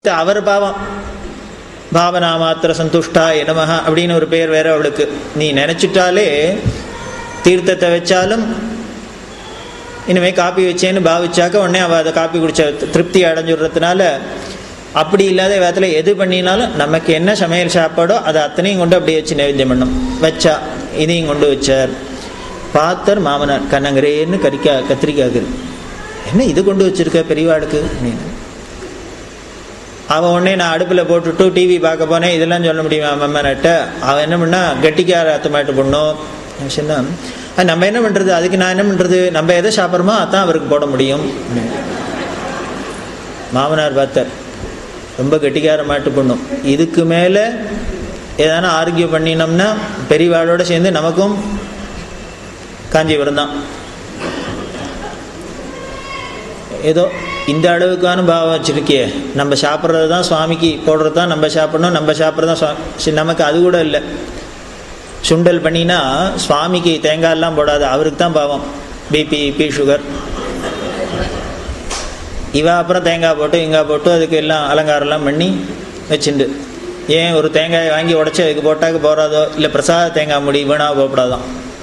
அவர் பாவம் பாவனா மாத்திர சந்துஷ்டா நமஹ அப்படின்னு ஒரு பேர் வேற அவளுக்கு நீ நினைச்சிட்டாலே தீர்த்தத்தை வச்சாலும் இனிமே காப்பி வச்சேன்னு பாவிச்சாக்க உடனே அவள் அதை காப்பி குடிச்ச திருப்தி அடைஞ்சுடுறதுனால அப்படி இல்லாத விதத்தில் எது பண்ணினாலும் நமக்கு என்ன சமையல் சாப்பாடோ அதை அத்தனையும் கொண்டு அப்படியே வச்சு நைவேத்தியம் பண்ணும் வச்சா இதையும் கொண்டு வச்சார் பார்த்தர் மாமனார் கண்ணங்கரேன்னு கறிக்கா கத்திரிக்காய்க்கு என்ன இது கொண்டு வச்சிருக்க பெரியவாளுக்கு அப்படின்னு அவன் உடனே நான் அடுப்பில் போட்டுட்டு டிவி பார்க்க போனேன் இதெல்லாம் சொல்ல முடியுமா அம்மன்ட்ட அவன் என்ன பண்ணா கெட்டிக்கார அத்தமாட்டு பண்ணும் சொன்னா "அது நம்ம என்ன பண்ணுறது அதுக்கு நான் என்ன பண்ணுறது நம்ம எதை சாப்பிட்றோமோ அதான் அவருக்கு போட முடியும் மாமனார் பார்த்தார் ரொம்ப கெட்டிக்கார மாட்டு பண்ணும் இதுக்கு மேலே ஏதான ஆரோக்கியம் பண்ணினோம்னா பெரியவாளோட சேர்ந்து நமக்கும் காஞ்சிபுரம் தான் ஏதோ இந்த அளவுக்கான பாவம் வச்சிருக்கியே நம்ம சாப்பிட்றது தான் சுவாமிக்கு போடுறது தான் நம்ம சாப்பிடணும் நம்ம சாப்பிட்றது தான் சுவா- சரி, நமக்கு அது கூட இல்லை சுண்டல் பண்ணினா சுவாமிக்கு தேங்காயெல்லாம் போடாது அவருக்கு தான் பாவம் பிபி பி சுகர் இவ அப்புறம் தேங்காய் போட்டு இங்காய் போட்டு அதுக்கு எல்லாம் அலங்காரம்லாம் பண்ணி வச்சுண்டு ஏன் ஒரு தேங்காயை வாங்கி உடச்சி அதுக்கு போட்டாக்க போகிறாதோ இல்லை பிரசாத தேங்காய் முடி வீணாக போகப்படாதான்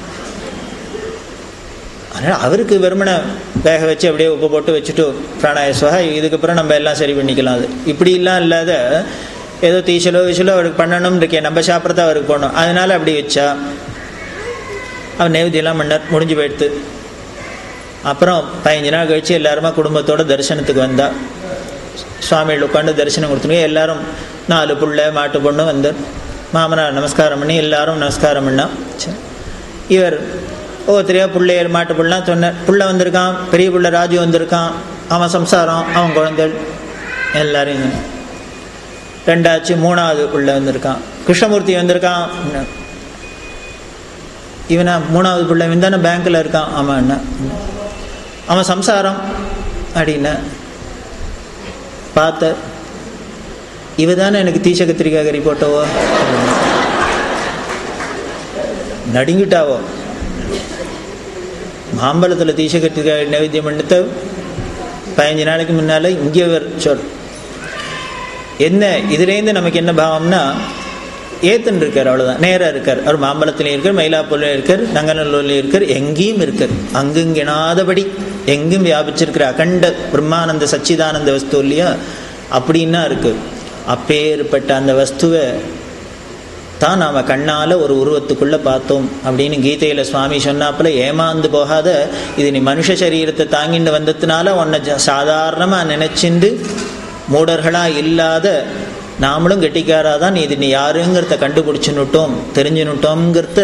அதனால் அவருக்கு வெறுமனை வேக வச்சு அப்படியே உப்பு போட்டு வச்சுட்டு பிராணாயஸ்வகா இதுக்கப்புறம் நம்ம எல்லாம் சரி பண்ணிக்கலாம் அது இப்படிலாம் இல்லாத ஏதோ தீச்சலோ விசலோ அவருக்கு பண்ணணும்னு இருக்கே நம்ம சாப்பிட்றத அவருக்கு போகணும் அதனால அப்படி வச்சா அவர் நைவேத்தியெல்லாம் பண்ணார் முடிஞ்சு போயிடுத்து அப்புறம் பதினஞ்சு நாள் கழிச்சு எல்லாருமா குடும்பத்தோட தரிசனத்துக்கு வந்தா சுவாமிகள் உட்காந்து தரிசனம் கொடுத்துருங்க எல்லாரும் நாலு புள்ள மாட்டு பொண்ணு வந்தார் மாமனார் நமஸ்காரம் பண்ணி எல்லாரும் நமஸ்காரம் பண்ணா சரி. இவர் ஒவ்வொருத்தரையா பிள்ளையர் மாட்டு புள்ளலாம் சொன்னார் புள்ள வந்திருக்கான் பெரிய புள்ள ராஜு வந்திருக்கான் அவன் சம்சாரம் அவன் குழந்தைகள் எல்லாரையும் சொன்னார். ரெண்டாச்சு மூணாவது புள்ள வந்திருக்கான் கிருஷ்ணமூர்த்தி வந்திருக்கான் இவனா மூணாவது பிள்ளை இவன் தானே பேங்க்கில் இருக்கான் ஆமாம் என்ன அவன் சம்சாரம் அப்படின்னா பார்த்த இவ தானே எனக்கு தீச கத்திரிக்காய் கறி போட்டவோ நடுங்கிட்டாவோ மாம்பழத்தில் தீச கத்திரிக்காய் நைவேத்தியம் பண்ணிட்டு பதினஞ்சு நாளைக்கு முன்னால் இங்கே வர் சொல் என்ன இதுலேருந்து நமக்கு என்ன பாவம்னா ஏத்தன் இருக்கார் அவ்வளோதான் நேராக இருக்கார் அவர் மாம்பழத்துலையும் இருக்கார் மயிலாப்பூர்லையும் இருக்கார் நங்கநல்லூர்லையும் இருக்கார் எங்கேயும் இருக்கார் அங்குங்கெனாதபடி எங்கும் வியாபிச்சிருக்கிற அகண்ட பிரம்மானந்த சச்சிதானந்த வஸ்து இல்லையா அப்படின்னா இருக்கு அப்பேற்பட்ட அந்த வஸ்துவை தான் நாம் கண்ணால் ஒரு உருவத்துக்குள்ளே பார்த்தோம் அப்படின்னு கீதையில் சுவாமி சொன்னாப்புல ஏமாந்து போகாத இது நீ மனுஷ சரீரத்தை தாங்கிட்டு வந்ததுனால உன்னை ஜ- சாதாரணமா நினைச்சிண்டு மூடர்களாக இல்லாத நாமளும் கெட்டிக்காராக தான் இது நீ யாருங்கிறத கண்டுபிடிச்சுன்னுட்டோம் தெரிஞ்சுனுட்டோங்கிறத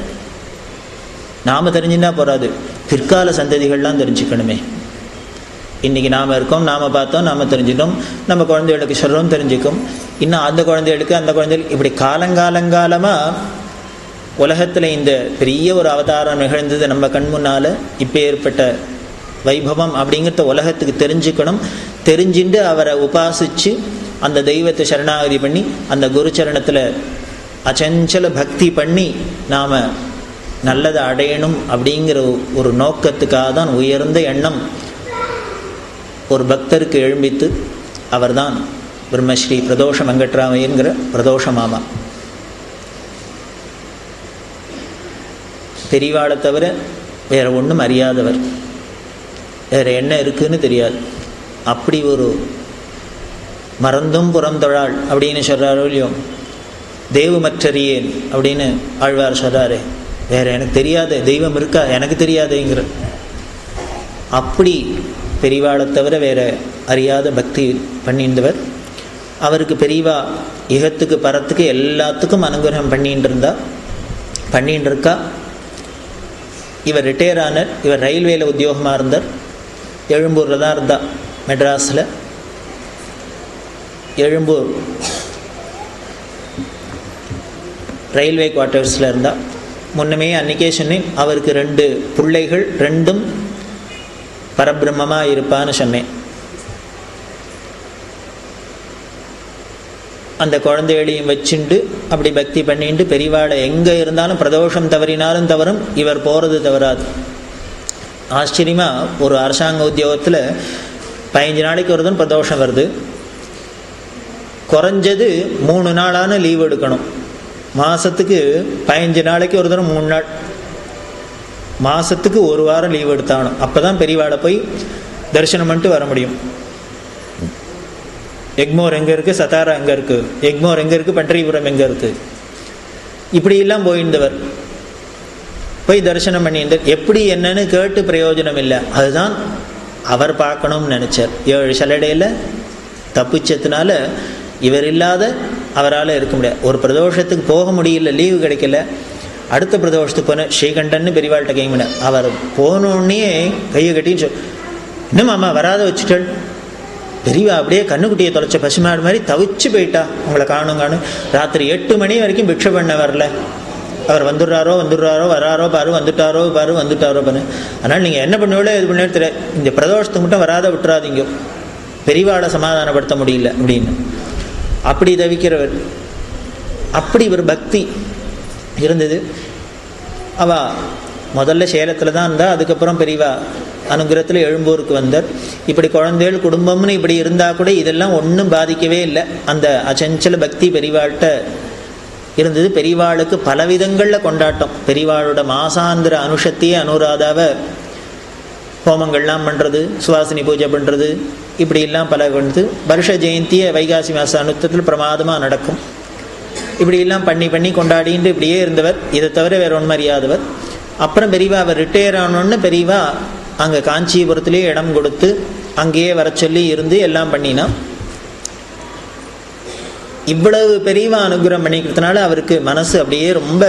நாம் தெரிஞ்சுன்னா போகாது பிற்கால சந்ததிகள்லாம் தெரிஞ்சுக்கணுமே இன்றைக்கி நாம் இருக்கோம் நாம் பார்த்தோம் நாம் தெரிஞ்சிட்டோம் நம்ம குழந்தைகளுக்கு சொல்கிறோம் தெரிஞ்சுக்கும் இன்னும் அந்த குழந்தைகளுக்கு அந்த குழந்தைகளுக்கு இப்படி காலங்காலங்காலமாக உலகத்தில் இந்த பெரிய ஒரு அவதாரம் நிகழ்ந்தது நம்ம கண் முன்னால் இப்போ ஏற்பட்ட வைபவம் அப்படிங்கிறத உலகத்துக்கு தெரிஞ்சுக்கணும் தெரிஞ்சுட்டு அவரை உபாசித்து அந்த தெய்வத்தை சரணாகதி பண்ணி அந்த குரு சரணத்தில் அச்சஞ்சல பக்தி பண்ணி நாம் நல்லதை அடையணும் அப்படிங்கிற ஒரு நோக்கத்துக்காக தான் உயர்ந்த எண்ணம் ஒரு பக்தருக்கு எழும்பித்து அவர்தான் பிரம்மஸ்ரீ பிரதோஷ வெங்கட்ராமையங்கிற பிரதோஷ மாமா பெரியவாளை தவிர வேற ஒன்றும் அறியாதவர் வேற என்ன இருக்குன்னு தெரியாது அப்படி ஒரு மறந்தும் புறந்தொழாள் அப்படின்னு சொல்கிறாரோ இல்லையோ தெய்வமற்றறியேன் அப்படின்னு ஆழ்வார் சொல்கிறாரே வேற எனக்கு தெரியாத தெய்வம் இருக்கா எனக்கு தெரியாதேங்கிற அப்படி பெரியவாளை தவிர வேற அறியாத பக்தி பண்ணியிருந்தவர் அவருக்கு பெரியவா இகத்துக்கு பரத்துக்கு எல்லாத்துக்கும் அனுகிரகம் பண்ணிட்டு இருந்தா பண்ணிட்டு இருக்கா இவர் ரிட்டையர் ஆனார் இவர் ரயில்வேல உத்தியோகமாக இருந்தார் எழும்பூரில் தான் இருந்தா மெட்ராஸில் எழும்பூர் ரயில்வே குவார்ட்டர்ஸில் இருந்தா முன்னமே அன்னைக்கே சொன்னேன் அவருக்கு ரெண்டு பிள்ளைகள் ரெண்டும் பரபிரம்மமாக இருப்பான்னு சொன்னேன் அந்த குழந்தைகளையும் வச்சுண்டு அப்படி பக்தி பண்ணிட்டு பெரியவாளை எங்கே இருந்தாலும் பிரதோஷம் தவறினாலும் தவறும் இவர் போகிறது தவறாது ஆச்சரியமாக ஒரு அரசாங்க உத்தியோகத்தில் பதினஞ்சு நாளைக்கு ஒரு தான் பிரதோஷம் வருது குறைஞ்சது மூணு நாளான லீவ் எடுக்கணும் மாதத்துக்கு பதினஞ்சு நாளைக்கு ஒரு தடவை மூணு நாள் மாதத்துக்கு ஒரு வாரம் லீவ் எடுத்தாகணும் அப்போ தான் பெரியவாடை போய் தரிசனம் பண்ணிட்டு வர முடியும் எக்மோர் எங்கே இருக்குது சத்தாரா எங்கே இருக்குது எக்மோர் எங்கே இருக்குது பன்றிபுரம் எங்கே இருக்குது இப்படியெல்லாம் போயிருந்தவர் போய் தரிசனம் பண்ணிட்டு எப்படி என்னன்னு கேட்டு பிரயோஜனம் இல்லை அதுதான் அவர் பார்க்கணும்னு நினச்சார் ஏழு சலடையில் தப்பிச்சதுனால இவர் இல்லாத அவரால் இருக்க முடியாது ஒரு பிரதோஷத்துக்கு போக முடியல லீவு கிடைக்கல அடுத்த பிரதோஷத்துக்கு போன ஸ்ரீகண்டன்னு பெரியவாள்கிட்ட கைமின அவர் போனோடனே கையை கட்டின்னு சொல் இன்னும் அம்மா வராத வச்சுட்டாள் பெரியவா அப்படியே கண்ணுக்குட்டியை தொலைச்ச பசுமாடு மாதிரி தவிச்சு போயிட்டா உங்களை காணும் காணும் ராத்திரி எட்டு மணி வரைக்கும் பிக்ஷை பண்ண வரல அவர் வந்துடுறாரோ வந்துடுறாரோ வராரோ பாரு வந்துட்டாரோ பாரு வந்துட்டாரோ பாரு அதனால் நீங்கள் என்ன பண்ணுவீங்களோ இது பண்ணுவீங்களோ தெரியாது இந்த பிரதோஷத்துக்கு மட்டும் வராத விட்டுறாதீங்க பெரியவாளை சமாதானப்படுத்த முடியல அப்படின்னு அப்படி தவிக்கிறவர் அப்படி ஒரு பக்தி இருந்தது அவ முதல்ல சேலத்தில் தான் இருந்தா அதுக்கப்புறம் பெரியவா அனுகிரகத்தில் எழும்பூருக்கு வந்தார் இப்படி குழந்தைகள் குடும்பம்னு இப்படி இருந்தால் கூட இதெல்லாம் ஒன்றும் பாதிக்கவே இல்லை அந்த அச்சஞ்சல பக்தி பெரியவாள்கிட்ட இருந்தது பெரியவாளுக்கு பலவிதங்களில் கொண்டாட்டம் பெரியவாளோட மாசாந்திர அனுஷத்தையே அனுராதாவை ஹோமங்கள்லாம் பண்ணுறது சுவாசினி பூஜை பண்ணுறது இப்படியெல்லாம் பல பண்ணுது வருஷ ஜெயந்தியை வைகாசி மாத அனுத்தத்தில் பிரமாதமாக நடக்கும் இப்படியெல்லாம் பண்ணி பண்ணி கொண்டாடிட்டு இப்படியே இருந்தவர் இதை தவிர வேற ஒன்றும் அறியாதவர் அப்புறம் பெரியவா அவர் ரிட்டையர் ஆனோன்னு பெரியவா அங்கே காஞ்சிபுரத்துலேயே இடம் கொடுத்து அங்கேயே வர சொல்லி இருந்து எல்லாம் பண்ணினா இவ்வளவு பெரியவா அனுகிரகம் பண்ணிக்கிறதுனால அவருக்கு மனசு அப்படியே ரொம்ப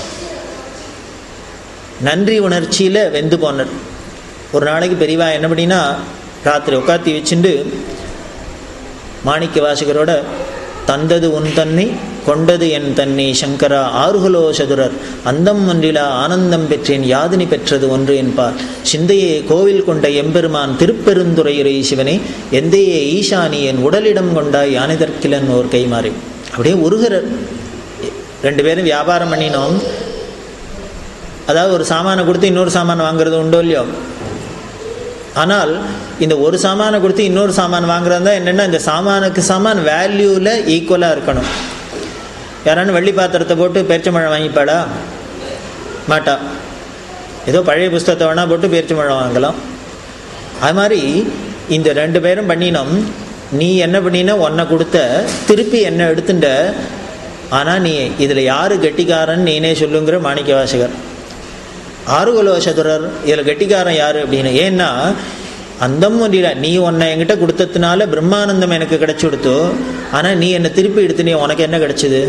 நன்றி உணர்ச்சியில் வெந்து போனார் ஒரு நாளைக்கு பெரியவா என்ன பண்ணினா ராத்திரி உட்காத்தி வச்சுண்டு மாணிக்க வாசகரோட தந்தது உன் தன்னை கொண்டது என் தன்னை சங்கரா ஆறுகளோ சதுரர் அந்தம் ஒன்றிலா ஆனந்தம் பெற்றேன் யாதினி பெற்றது ஒன்று என்பார் சிந்தையே கோவில் கொண்ட எம்பெருமான் திருப்பெருந்துறையுரை சிவனே எந்தையே ஈசானி என் உடலிடம் கொண்டாய் யானிதற்கிலன் ஓர் கைமாறி அப்படியே உருகிறார் ரெண்டு பேரும் வியாபாரம் பண்ணினோம் அதாவது ஒரு சாமானை கொடுத்து இன்னொரு சாமான் வாங்குறது உண்டோ இல்லையோ ஆனால் இந்த ஒரு சாமானை கொடுத்து இன்னொரு சாமான் வாங்குறதா என்னென்னா இந்த சாமானுக்கு சாமான் வேல்யூவில் ஈக்குவலாக இருக்கணும் யாரானு வெள்ளி பாத்திரத்தை போட்டு பேரிச்சம்பழம் வாங்கிப்பாடா மாட்டா ஏதோ பழைய புஸ்தகத்தை வேணால் போட்டு பேரிச்சம்பழம் வாங்கலாம் அது மாதிரி இந்த ரெண்டு பேரும் பண்ணினோம் நீ என்ன பண்ணின உன்னை கொடுத்த திருப்பி என்ன எடுத்துட்ட ஆனால் நீ இதில் யார் கெட்டிக்காரன் நீனே சொல்லுங்கிற மாணிக்க வாசகர் ஆறுகுலோ சதுரர் இதில் கெட்டிக்காரன் யார் அப்படின்னு ஏன்னா அந்த முடியல நீ உன்னை என்கிட்ட கொடுத்ததுனால பிரம்மானந்தம் எனக்கு கிடைச்சி கொடுத்தோ ஆனால் நீ என்னை திருப்பி எடுத்து நீ உனக்கு என்ன கிடைச்சிது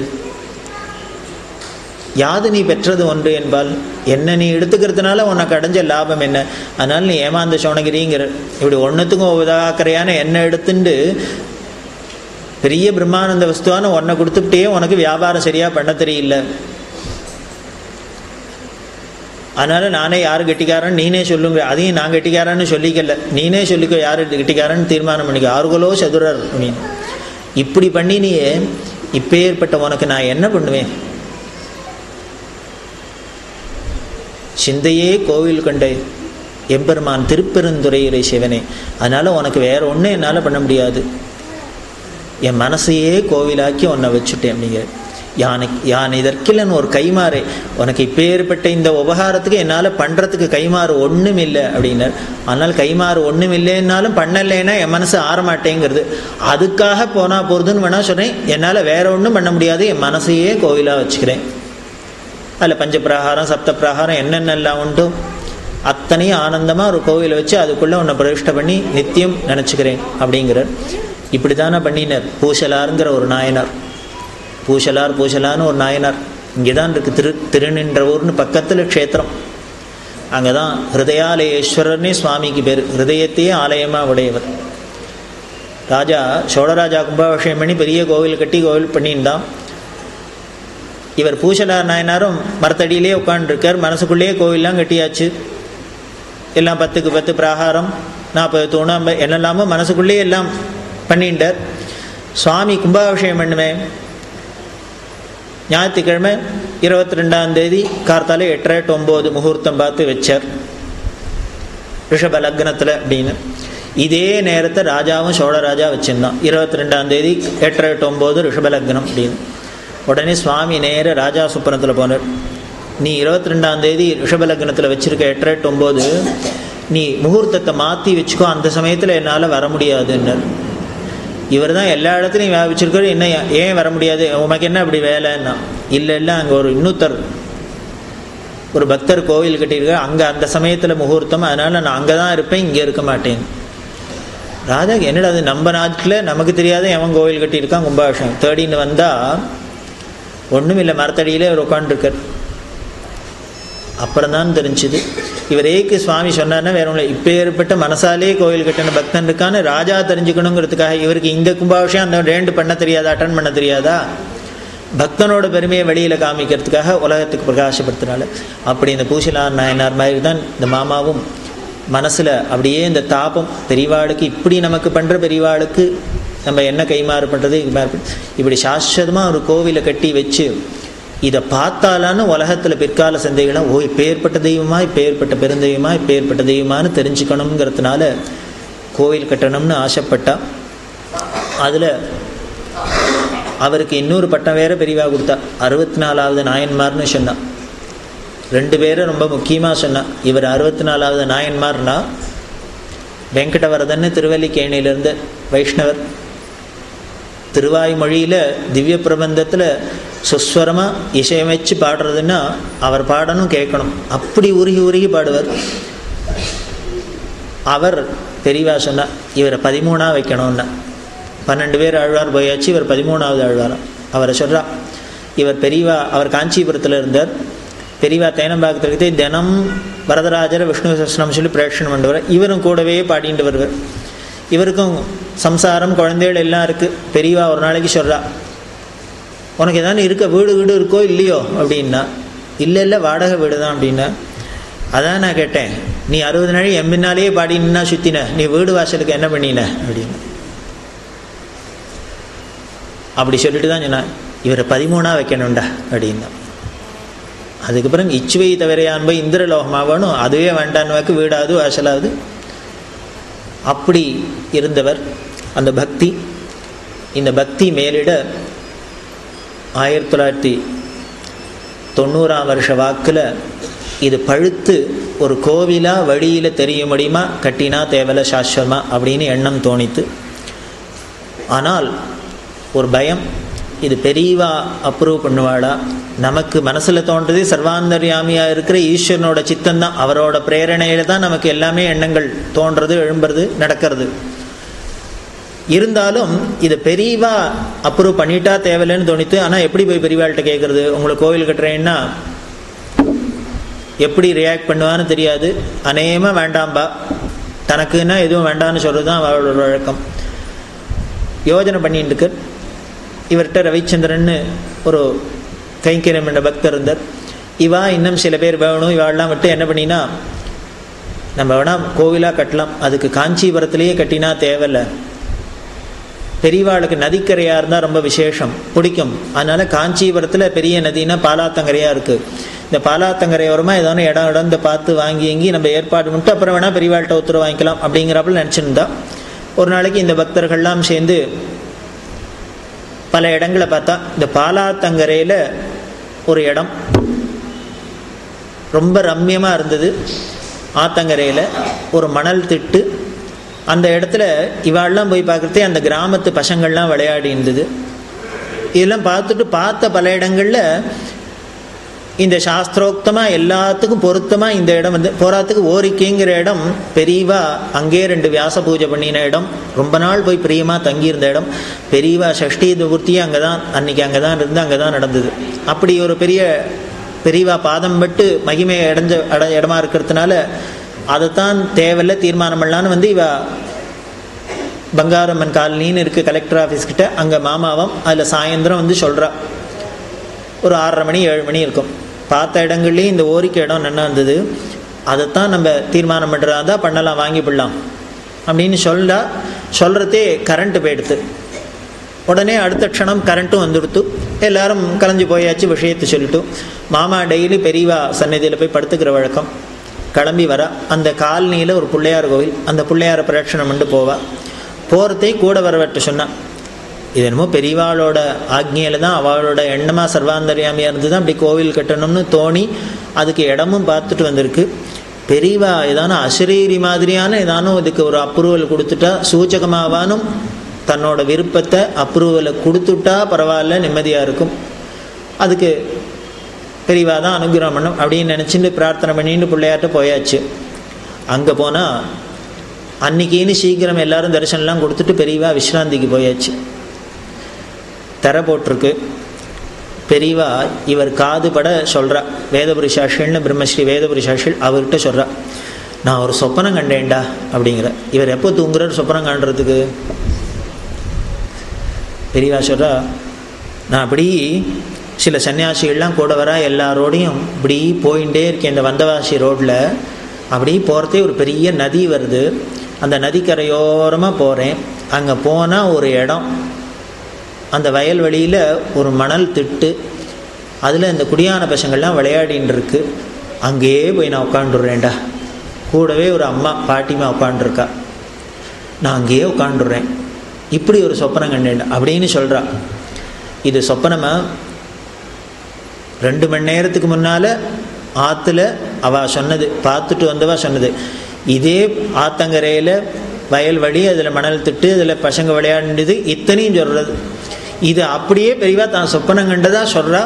யாது நீ பெற்றது ஒன்று என்பால் என்ன நீ எடுத்துக்கிறதுனால உனக்கு அடைஞ்ச லாபம் என்ன அதனால நீ ஏமாந்த சோனகிரிங்கிற இப்படி ஒன்றுத்துக்கும் உதாக்கரையான என்ன எடுத்துட்டு பெரிய பிரம்மானந்த வஸ்துவான உன்னை கொடுத்துட்டே உனக்கு வியாபாரம் சரியாக பண்ண தெரியல அதனால நானே யார் கெட்டிக்காரன் நீனே சொல்லுங்க அதையும் நான் கெட்டிக்காரன்னு சொல்லிக்கல நீனே சொல்லிக்கோ யார் கெட்டிக்காரன்னு தீர்மானம் பண்ணிக்க ஆறுகளோ சதுரர் அப்படின்னு இப்படி பண்ணி நீ இப்பேற்பட்ட உனக்கு நான் என்ன பண்ணுவேன் சிந்தையே கோவில் கண்ட எம்பெருமான் திருப்பெருந்துறையுரை சிவனே அதனால உனக்கு வேற ஒன்றும் என்னால் பண்ண முடியாது என் மனசையே கோவிலாக்கி உன்னை வச்சுட்டேன் அப்படிங்கிற யானை யான் இதற்கில்லன்னு ஒரு கைமாறு உனக்கு இப்பேற்பட்ட இந்த உபகாரத்துக்கு என்னால் பண்ணுறதுக்கு கைமாறு ஒன்றும் இல்லை அப்படின்னார் ஆனால் கைமாறு ஒன்றும் இல்லைன்னாலும் பண்ணலைன்னா என் மனசு ஆறமாட்டேங்கிறது அதுக்காக போனால் போகிறதுன்னு வேணால் சொன்னேன் என்னால் வேற ஒன்றும் பண்ண முடியாது என் மனசையே கோவிலாக வச்சுக்கிறேன் அதில் பஞ்ச பிரகாரம் சப்த பிரகாரம் என்னென்னலாம் உண்டோ அத்தனையும் ஆனந்தமாக ஒரு கோவிலை வச்சு அதுக்குள்ளே உன்னை பிரதிஷ்டை பண்ணி நித்தியம் நினச்சிக்கிறேன் அப்படிங்கிறார் இப்படி தானே பண்ணினார் பூசலாருங்கிற ஒரு நாயனார் பூசலார் பூசலான்னு ஒரு நாயனார் இங்கே தான் இருக்குது திரு திருநின்ற ஊர்னு பக்கத்தில் க்ஷேத்திரம் அங்கே தான் ஹிருதயாலயேஸ்வரர்னே சுவாமிக்கு பேர் ஹிருதயத்தையே ஆலயமாக உடையவர் ராஜா சோழராஜா கும்பாபிஷேகம் பண்ணி பெரிய கோவில் கட்டி கோவில் பண்ணியிருந்தான் இவர் பூசலார் நாயனாரும் மரத்தடியிலே உட்காந்துருக்கார் மனசுக்குள்ளேயே கோவில்லாம் கட்டியாச்சு எல்லாம் பத்துக்கு பத்து பிராகாரம் நாற்பது தூணு ஐம்பது என்னெல்லாமோ மனசுக்குள்ளேயே எல்லாம் பண்ணிட்டார் சுவாமி கும்பாபிஷேகம் பண்ணுவேன் ஞாயிற்றுக்கிழமை இருபத்தி ரெண்டாம் தேதி கார்த்தால எட்டரை எட்டு ஒம்பது முகூர்த்தம் பார்த்து வச்சார் ரிஷப லக்னத்தில் அப்படின்னு இதே நேரத்தை ராஜாவும் சோழராஜா வச்சுருந்தான் இருபத்தி ரெண்டாம் தேதி எட்டு எட்டு ஒம்பது ரிஷபலக்னம் அப்படின்னு உடனே சுவாமி நேர ராஜா சுப்பனத்தில் போனார் நீ இருபத்தி ரெண்டாம் தேதி ரிஷபலக்னத்தில் வச்சுருக்க எட்டு எட்டு ஒம்பது நீ முகூர்த்தத்தை மாற்றி வச்சுக்கோ அந்த சமயத்தில் என்னால் வர முடியாதுன்னர் இவர் தான் எல்லா இடத்துலையும் வியாபிச்சிருக்காரு என்ன ஏன் வர முடியாது உனக்கு என்ன அப்படி வேலைன்னா இல்லை இல்லை அங்கே ஒரு இன்னொருத்தர் ஒரு பக்தர் கோவில் கட்டியிருக்காரு அங்கே அந்த சமயத்தில் முகூர்த்தம் அதனால் நான் அங்கே தான் இருப்பேன் இங்கே இருக்க மாட்டேன் ராஜா என்னடா அது நம்ம நாட்டில் நமக்கு தெரியாத எவன் கோவில் கட்டியிருக்கான் கும்பாபிஷேகம் தேடின்னு வந்தால் ஒன்றும் இல்லை மரத்தடியிலே அவர் உட்காந்துருக்கார் அப்புறம் தான் தெரிஞ்சுது இவர் ஏக்கு சுவாமி சொன்னார்னா வேற ஒன்றும் இப்போ ஏற்பட்ட மனசாலே கோவில் கட்டின பக்தன் இருக்கான்னு ராஜா தெரிஞ்சுக்கணுங்கிறதுக்காக இவருக்கு இந்த கும்பாபிஷேகம் அந்த ரெண்டு பண்ண தெரியாதா அட்டன் பண்ண தெரியாதா பக்தனோட பெருமையை வெளியில் காமிக்கிறதுக்காக உலகத்துக்கு பிரகாசப்படுத்தினால அப்படி இந்த பூசிலார் நாயனார் மாதிரி தான் இந்த மாமாவும் மனசில் அப்படியே இந்த தாபம் பெரியவாளுக்கு இப்படி நமக்கு பண்ணுற பெரியவாளுக்கு நம்ம என்ன கைமாறு பண்ணுறது இப்படி சாஸ்வதமாக ஒரு கோவிலை கட்டி வச்சு இதை பார்த்தாலான்னு உலகத்தில் பிற்கால சந்தைகளாம் ஓ இப்போ ஏற்பட்ட தெய்வமா இப்போ ஏற்பட்ட பெருந்தெய்வமா இப்போ ஏற்பட்ட தெய்வமானு தெரிஞ்சுக்கணுங்கிறதுனால கோவில் கட்டணும்னு ஆசைப்பட்டா அதில் அவருக்கு இன்னொரு பட்டம் வேற பெரியவா கொடுத்தா அறுபத்தி நாலாவது நாயன்மார்னு சொன்னான் ரெண்டு பேரும் ரொம்ப முக்கியமாக சொன்னான் இவர் அறுபத்தி நாலாவது நாயன்மார்னா வெங்கடவரதன்னு திருவல்லிக்கேணியிலேருந்து வைஷ்ணவர் திருவாய்மொழியில் திவ்ய பிரபந்தத்தில் சுஸ்வரமாக இசையமைச்சு பாடுறதுன்னா அவர் பாடணும் கேட்கணும் அப்படி உருகி உருகி பாடுவார் அவர் பெரியவா சொன்னார் இவரை பதிமூணாக வைக்கணும்னா பன்னெண்டு பேர் ஆழ்வார் போயாச்சு இவர் பதிமூணாவது ஆழ்வாராம் அவரை சொல்கிறா இவர் பெரியவா அவர் காஞ்சிபுரத்தில் இருந்தார் பெரியவா தேனம்பாக்கத்திற்கு தினம் வரதராஜர் விஷ்ணு சஸ்னம் சொல்லி பிரேஷனம் பண்ணுவார் இவரும் கூடவே பாடிட்டு வருவார் இவருக்கும் சம்சாரம் குழந்தைகள் எல்லாம் இருக்குது பெரியவா ஒரு நாளைக்கு சொல்கிறா உனக்கு ஏதாவது இருக்க வீடு வீடு இருக்கோ இல்லையோ அப்படின்னா இல்லை இல்லை வாடகை வீடு தான் அப்படின்னா அதான் நான் கேட்டேன் நீ அறுபது நாள் எம்பின்னாலேயே பாடினா சுற்றின நீ வீடு வாசலுக்கு என்ன பண்ணின அப்படின்னு அப்படி சொல்லிட்டு தான் சொன்னேன் இவரை பதிமூணாக வைக்கணும்டா அப்படின்னா அதுக்கப்புறம் இச்சுவை தவிரையான் போய் இந்திரலோகமாக வேணும் அதுவே வேண்டான்னு வீடாவது வாசலாவது அப்படி இருந்தவர் அந்த பக்தி இந்த பக்தி மேலிட ஆயிரத்தி தொள்ளாயிரத்தி தொண்ணூறாம் வருஷ வாக்கில் இது பழுத்து ஒரு கோவிலாக வழியில் தெரிய முடியுமா கட்டினா தேவலை சாஸ்வரமா அப்படின்னு எண்ணம் தோணித்து ஆனால் ஒரு பயம் இது பெரியவா அப்ரூவ் பண்ணுவாளா நமக்கு மனசில் தோன்றது சர்வாந்தர்யாமியாக இருக்கிற ஈஸ்வரனோட சித்தம் தான் அவரோட பிரேரணையில் தான் நமக்கு எல்லாமே எண்ணங்கள் தோன்றது எழும்புறது நடக்கிறது இருந்தாலும் இதை பெரியவா அப்ரூவ் பண்ணிட்டா தேவையில்லைன்னு தோணித்து ஆனால் எப்படி போய் பெரியவாள்கிட்ட கேட்குறது உங்களுக்கு கோவில் கட்டுறேன்னா எப்படி ரியாக்ட் பண்ணுவான்னு தெரியாது அநேகமாக வேண்டாம்பா தனக்குன்னா எதுவும் வேண்டாம்னு சொல்கிறது தான் அவளோட வழக்கம் யோஜனை பண்ணிட்டு இருக்கு இவர்கிட்ட ரவிச்சந்திரன் ஒரு கைங்கரியம் என்ற பக்தர் இருந்தார் இவா இன்னும் சில பேர் வேணும் இவாள்லாம் விட்டு என்ன பண்ணினா நம்ம வேணால் கோவிலாக கட்டலாம் அதுக்கு காஞ்சிபுரத்துலேயே கட்டினா தேவையில்லை பெரியவாளுக்கு நதிக்கரையாக இருந்தால் ரொம்ப விசேஷம் பிடிக்கும் அதனால் காஞ்சிபுரத்தில் பெரிய நதினா பாலாத்தங்கரையாக இருக்குது இந்த பாலாத்தங்கரையோரமாக ஏதாவது இடம் இடந்த பார்த்து வாங்கி எங்கி நம்ம ஏற்பாடு பண்ணிட்டு அப்புறம் வேணால் பெரியவாள்கிட்ட உத்தரவு வாங்கிக்கலாம் அப்படிங்கிறப்பல நினச்சிருந்தா ஒரு நாளைக்கு இந்த பக்தர்கள்லாம் சேர்ந்து பல இடங்களை பார்த்தா இந்த பாலாத்தங்கரையில் ஒரு இடம் ரொம்ப ரம்யமாக இருந்தது ஆத்தங்கரையில் ஒரு மணல் திட்டு அந்த இடத்துல இவாள்லாம் போய் பார்க்குறதே அந்த கிராமத்து பசங்கள்லாம் விளையாடி இருந்தது இதெல்லாம் பார்த்துட்டு பார்த்த பல இடங்களில் இந்த சாஸ்திரோக்தமாக எல்லாத்துக்கும் பொருத்தமாக இந்த இடம் வந்து போராத்துக்கு ஓரிக்கைங்கிற இடம் பெரியவா அங்கே ரெண்டு வியாச பூஜை பண்ணின இடம் ரொம்ப நாள் போய் பிரியமாக தங்கியிருந்த இடம் பெரியவா சஷ்டி நிவர்த்தியே அங்கே தான் அன்னைக்கு அங்கே தான் இருந்து அங்கே தான் நடந்தது அப்படி ஒரு பெரிய பெரியவா பாதம் பட்டு மகிமை அடைஞ்ச அட இடமா இருக்கிறதுனால அதைத்தான் தேவையில்ல தீர்மானம் பண்ணலான்னு வந்து இவ பங்காரம்மன் காலனின்னு இருக்குது கலெக்டர் ஆஃபீஸ் கிட்ட அங்கே மாமாவும் அதில் சாயந்தரம் வந்து சொல்கிறா ஒரு ஆறரை மணி ஏழு மணி இருக்கும் பார்த்த இடங்கள்லேயும் இந்த ஓரிக்கை இடம் நல்லா இருந்தது அதைத்தான் நம்ம தீர்மானம் பண்ணுறதா பண்ணலாம் வாங்கி விடலாம் அப்படின்னு சொல்ல சொல்கிறதே கரண்ட்டு போயிடுது உடனே அடுத்த க்ஷணம் கரண்ட்டும் வந்துடுத்து எல்லாரும் கலைஞ்சு போயாச்சு விஷயத்தை சொல்லிட்டு மாமா டெய்லி பெரியவா சந்நிதியில் போய் படுத்துக்கிற வழக்கம் கிளம்பி வர அந்த காலனியில் ஒரு பிள்ளையார் கோவில் அந்த பிள்ளையாரை பிரதட்சணம் பண்ணிட்டு போவா போகிறதே கூட வரவட்ட சொன்னான் இது என்னமோ பெரியவாளோட ஆக்ஞையில் தான் அவளோட எண்ணமாக சர்வாந்தரியாமையாக இருந்து தான் அப்படி கோவில் கட்டணும்னு தோணி அதுக்கு இடமும் பார்த்துட்டு வந்திருக்கு பெரியவா ஏதான அசரீரி மாதிரியான ஏதானும் இதுக்கு ஒரு அப்ரூவல் கொடுத்துட்டா சூச்சகமாவானும் தன்னோட விருப்பத்தை அப்ரூவலை கொடுத்துட்டா பரவாயில்ல நிம்மதியாக இருக்கும் அதுக்கு பெரியவா தான் அனுகிரகம் பண்ணும் அப்படின்னு நினச்சிட்டு பிரார்த்தனை பண்ணிட்டு பிள்ளையாட்ட போயாச்சு அங்கே போனால் அன்னைக்கின்னு சீக்கிரம் எல்லாரும் தரிசனம்லாம் கொடுத்துட்டு பெரியவா விஸ்ராந்திக்கு போயாச்சு தரை போட்டிருக்கு பெரியவா இவர் காது பட சொல்கிறா வேதபுரி சாஷில்னு பிரம்மஸ்ரீ வேதபுரி சாஷில் அவர்கிட்ட சொல்கிறா நான் ஒரு சொப்பனம் கண்டேன்டா அப்படிங்கிற இவர் எப்போ தூங்குறார் சொப்பனம் காண்றதுக்கு பெரியவா சொல்கிறா நான் அப்படி சில சன்னியாசிகள்லாம் கூட வர எல்லாரோடையும் இப்படி போயிட்டே இருக்கேன் இந்த வந்தவாசி ரோட்டில் அப்படி போகிறதே ஒரு பெரிய நதி வருது அந்த நதிக்கரையோரமாக போகிறேன் அங்கே போனால் ஒரு இடம் அந்த வயல்வெளியில் ஒரு மணல் திட்டு அதில் இந்த குடியான பசங்கள்லாம் விளையாடின்னு இருக்கு அங்கேயே போய் நான் உட்காந்துடுறேன்டா கூடவே ஒரு அம்மா பாட்டிமா உட்காண்டிருக்கா நான் அங்கேயே உட்காந்துடுறேன் இப்படி ஒரு சொப்பனம் கண்டேன் அப்படின்னு சொல்கிறா இது சொப்பனமா ரெண்டு மணி நேரத்துக்கு முன்னால் ஆற்றுல அவள் சொன்னது பார்த்துட்டு வந்தவா சொன்னது இதே ஆத்தங்கரையில் வயல்வெளி அதில் மணல் திட்டு அதில் பசங்க விளையாடினது இத்தனையும் சொல்கிறது இது அப்படியே பெரியவா தான் சொப்பனம் கண்டதா சொல்கிறா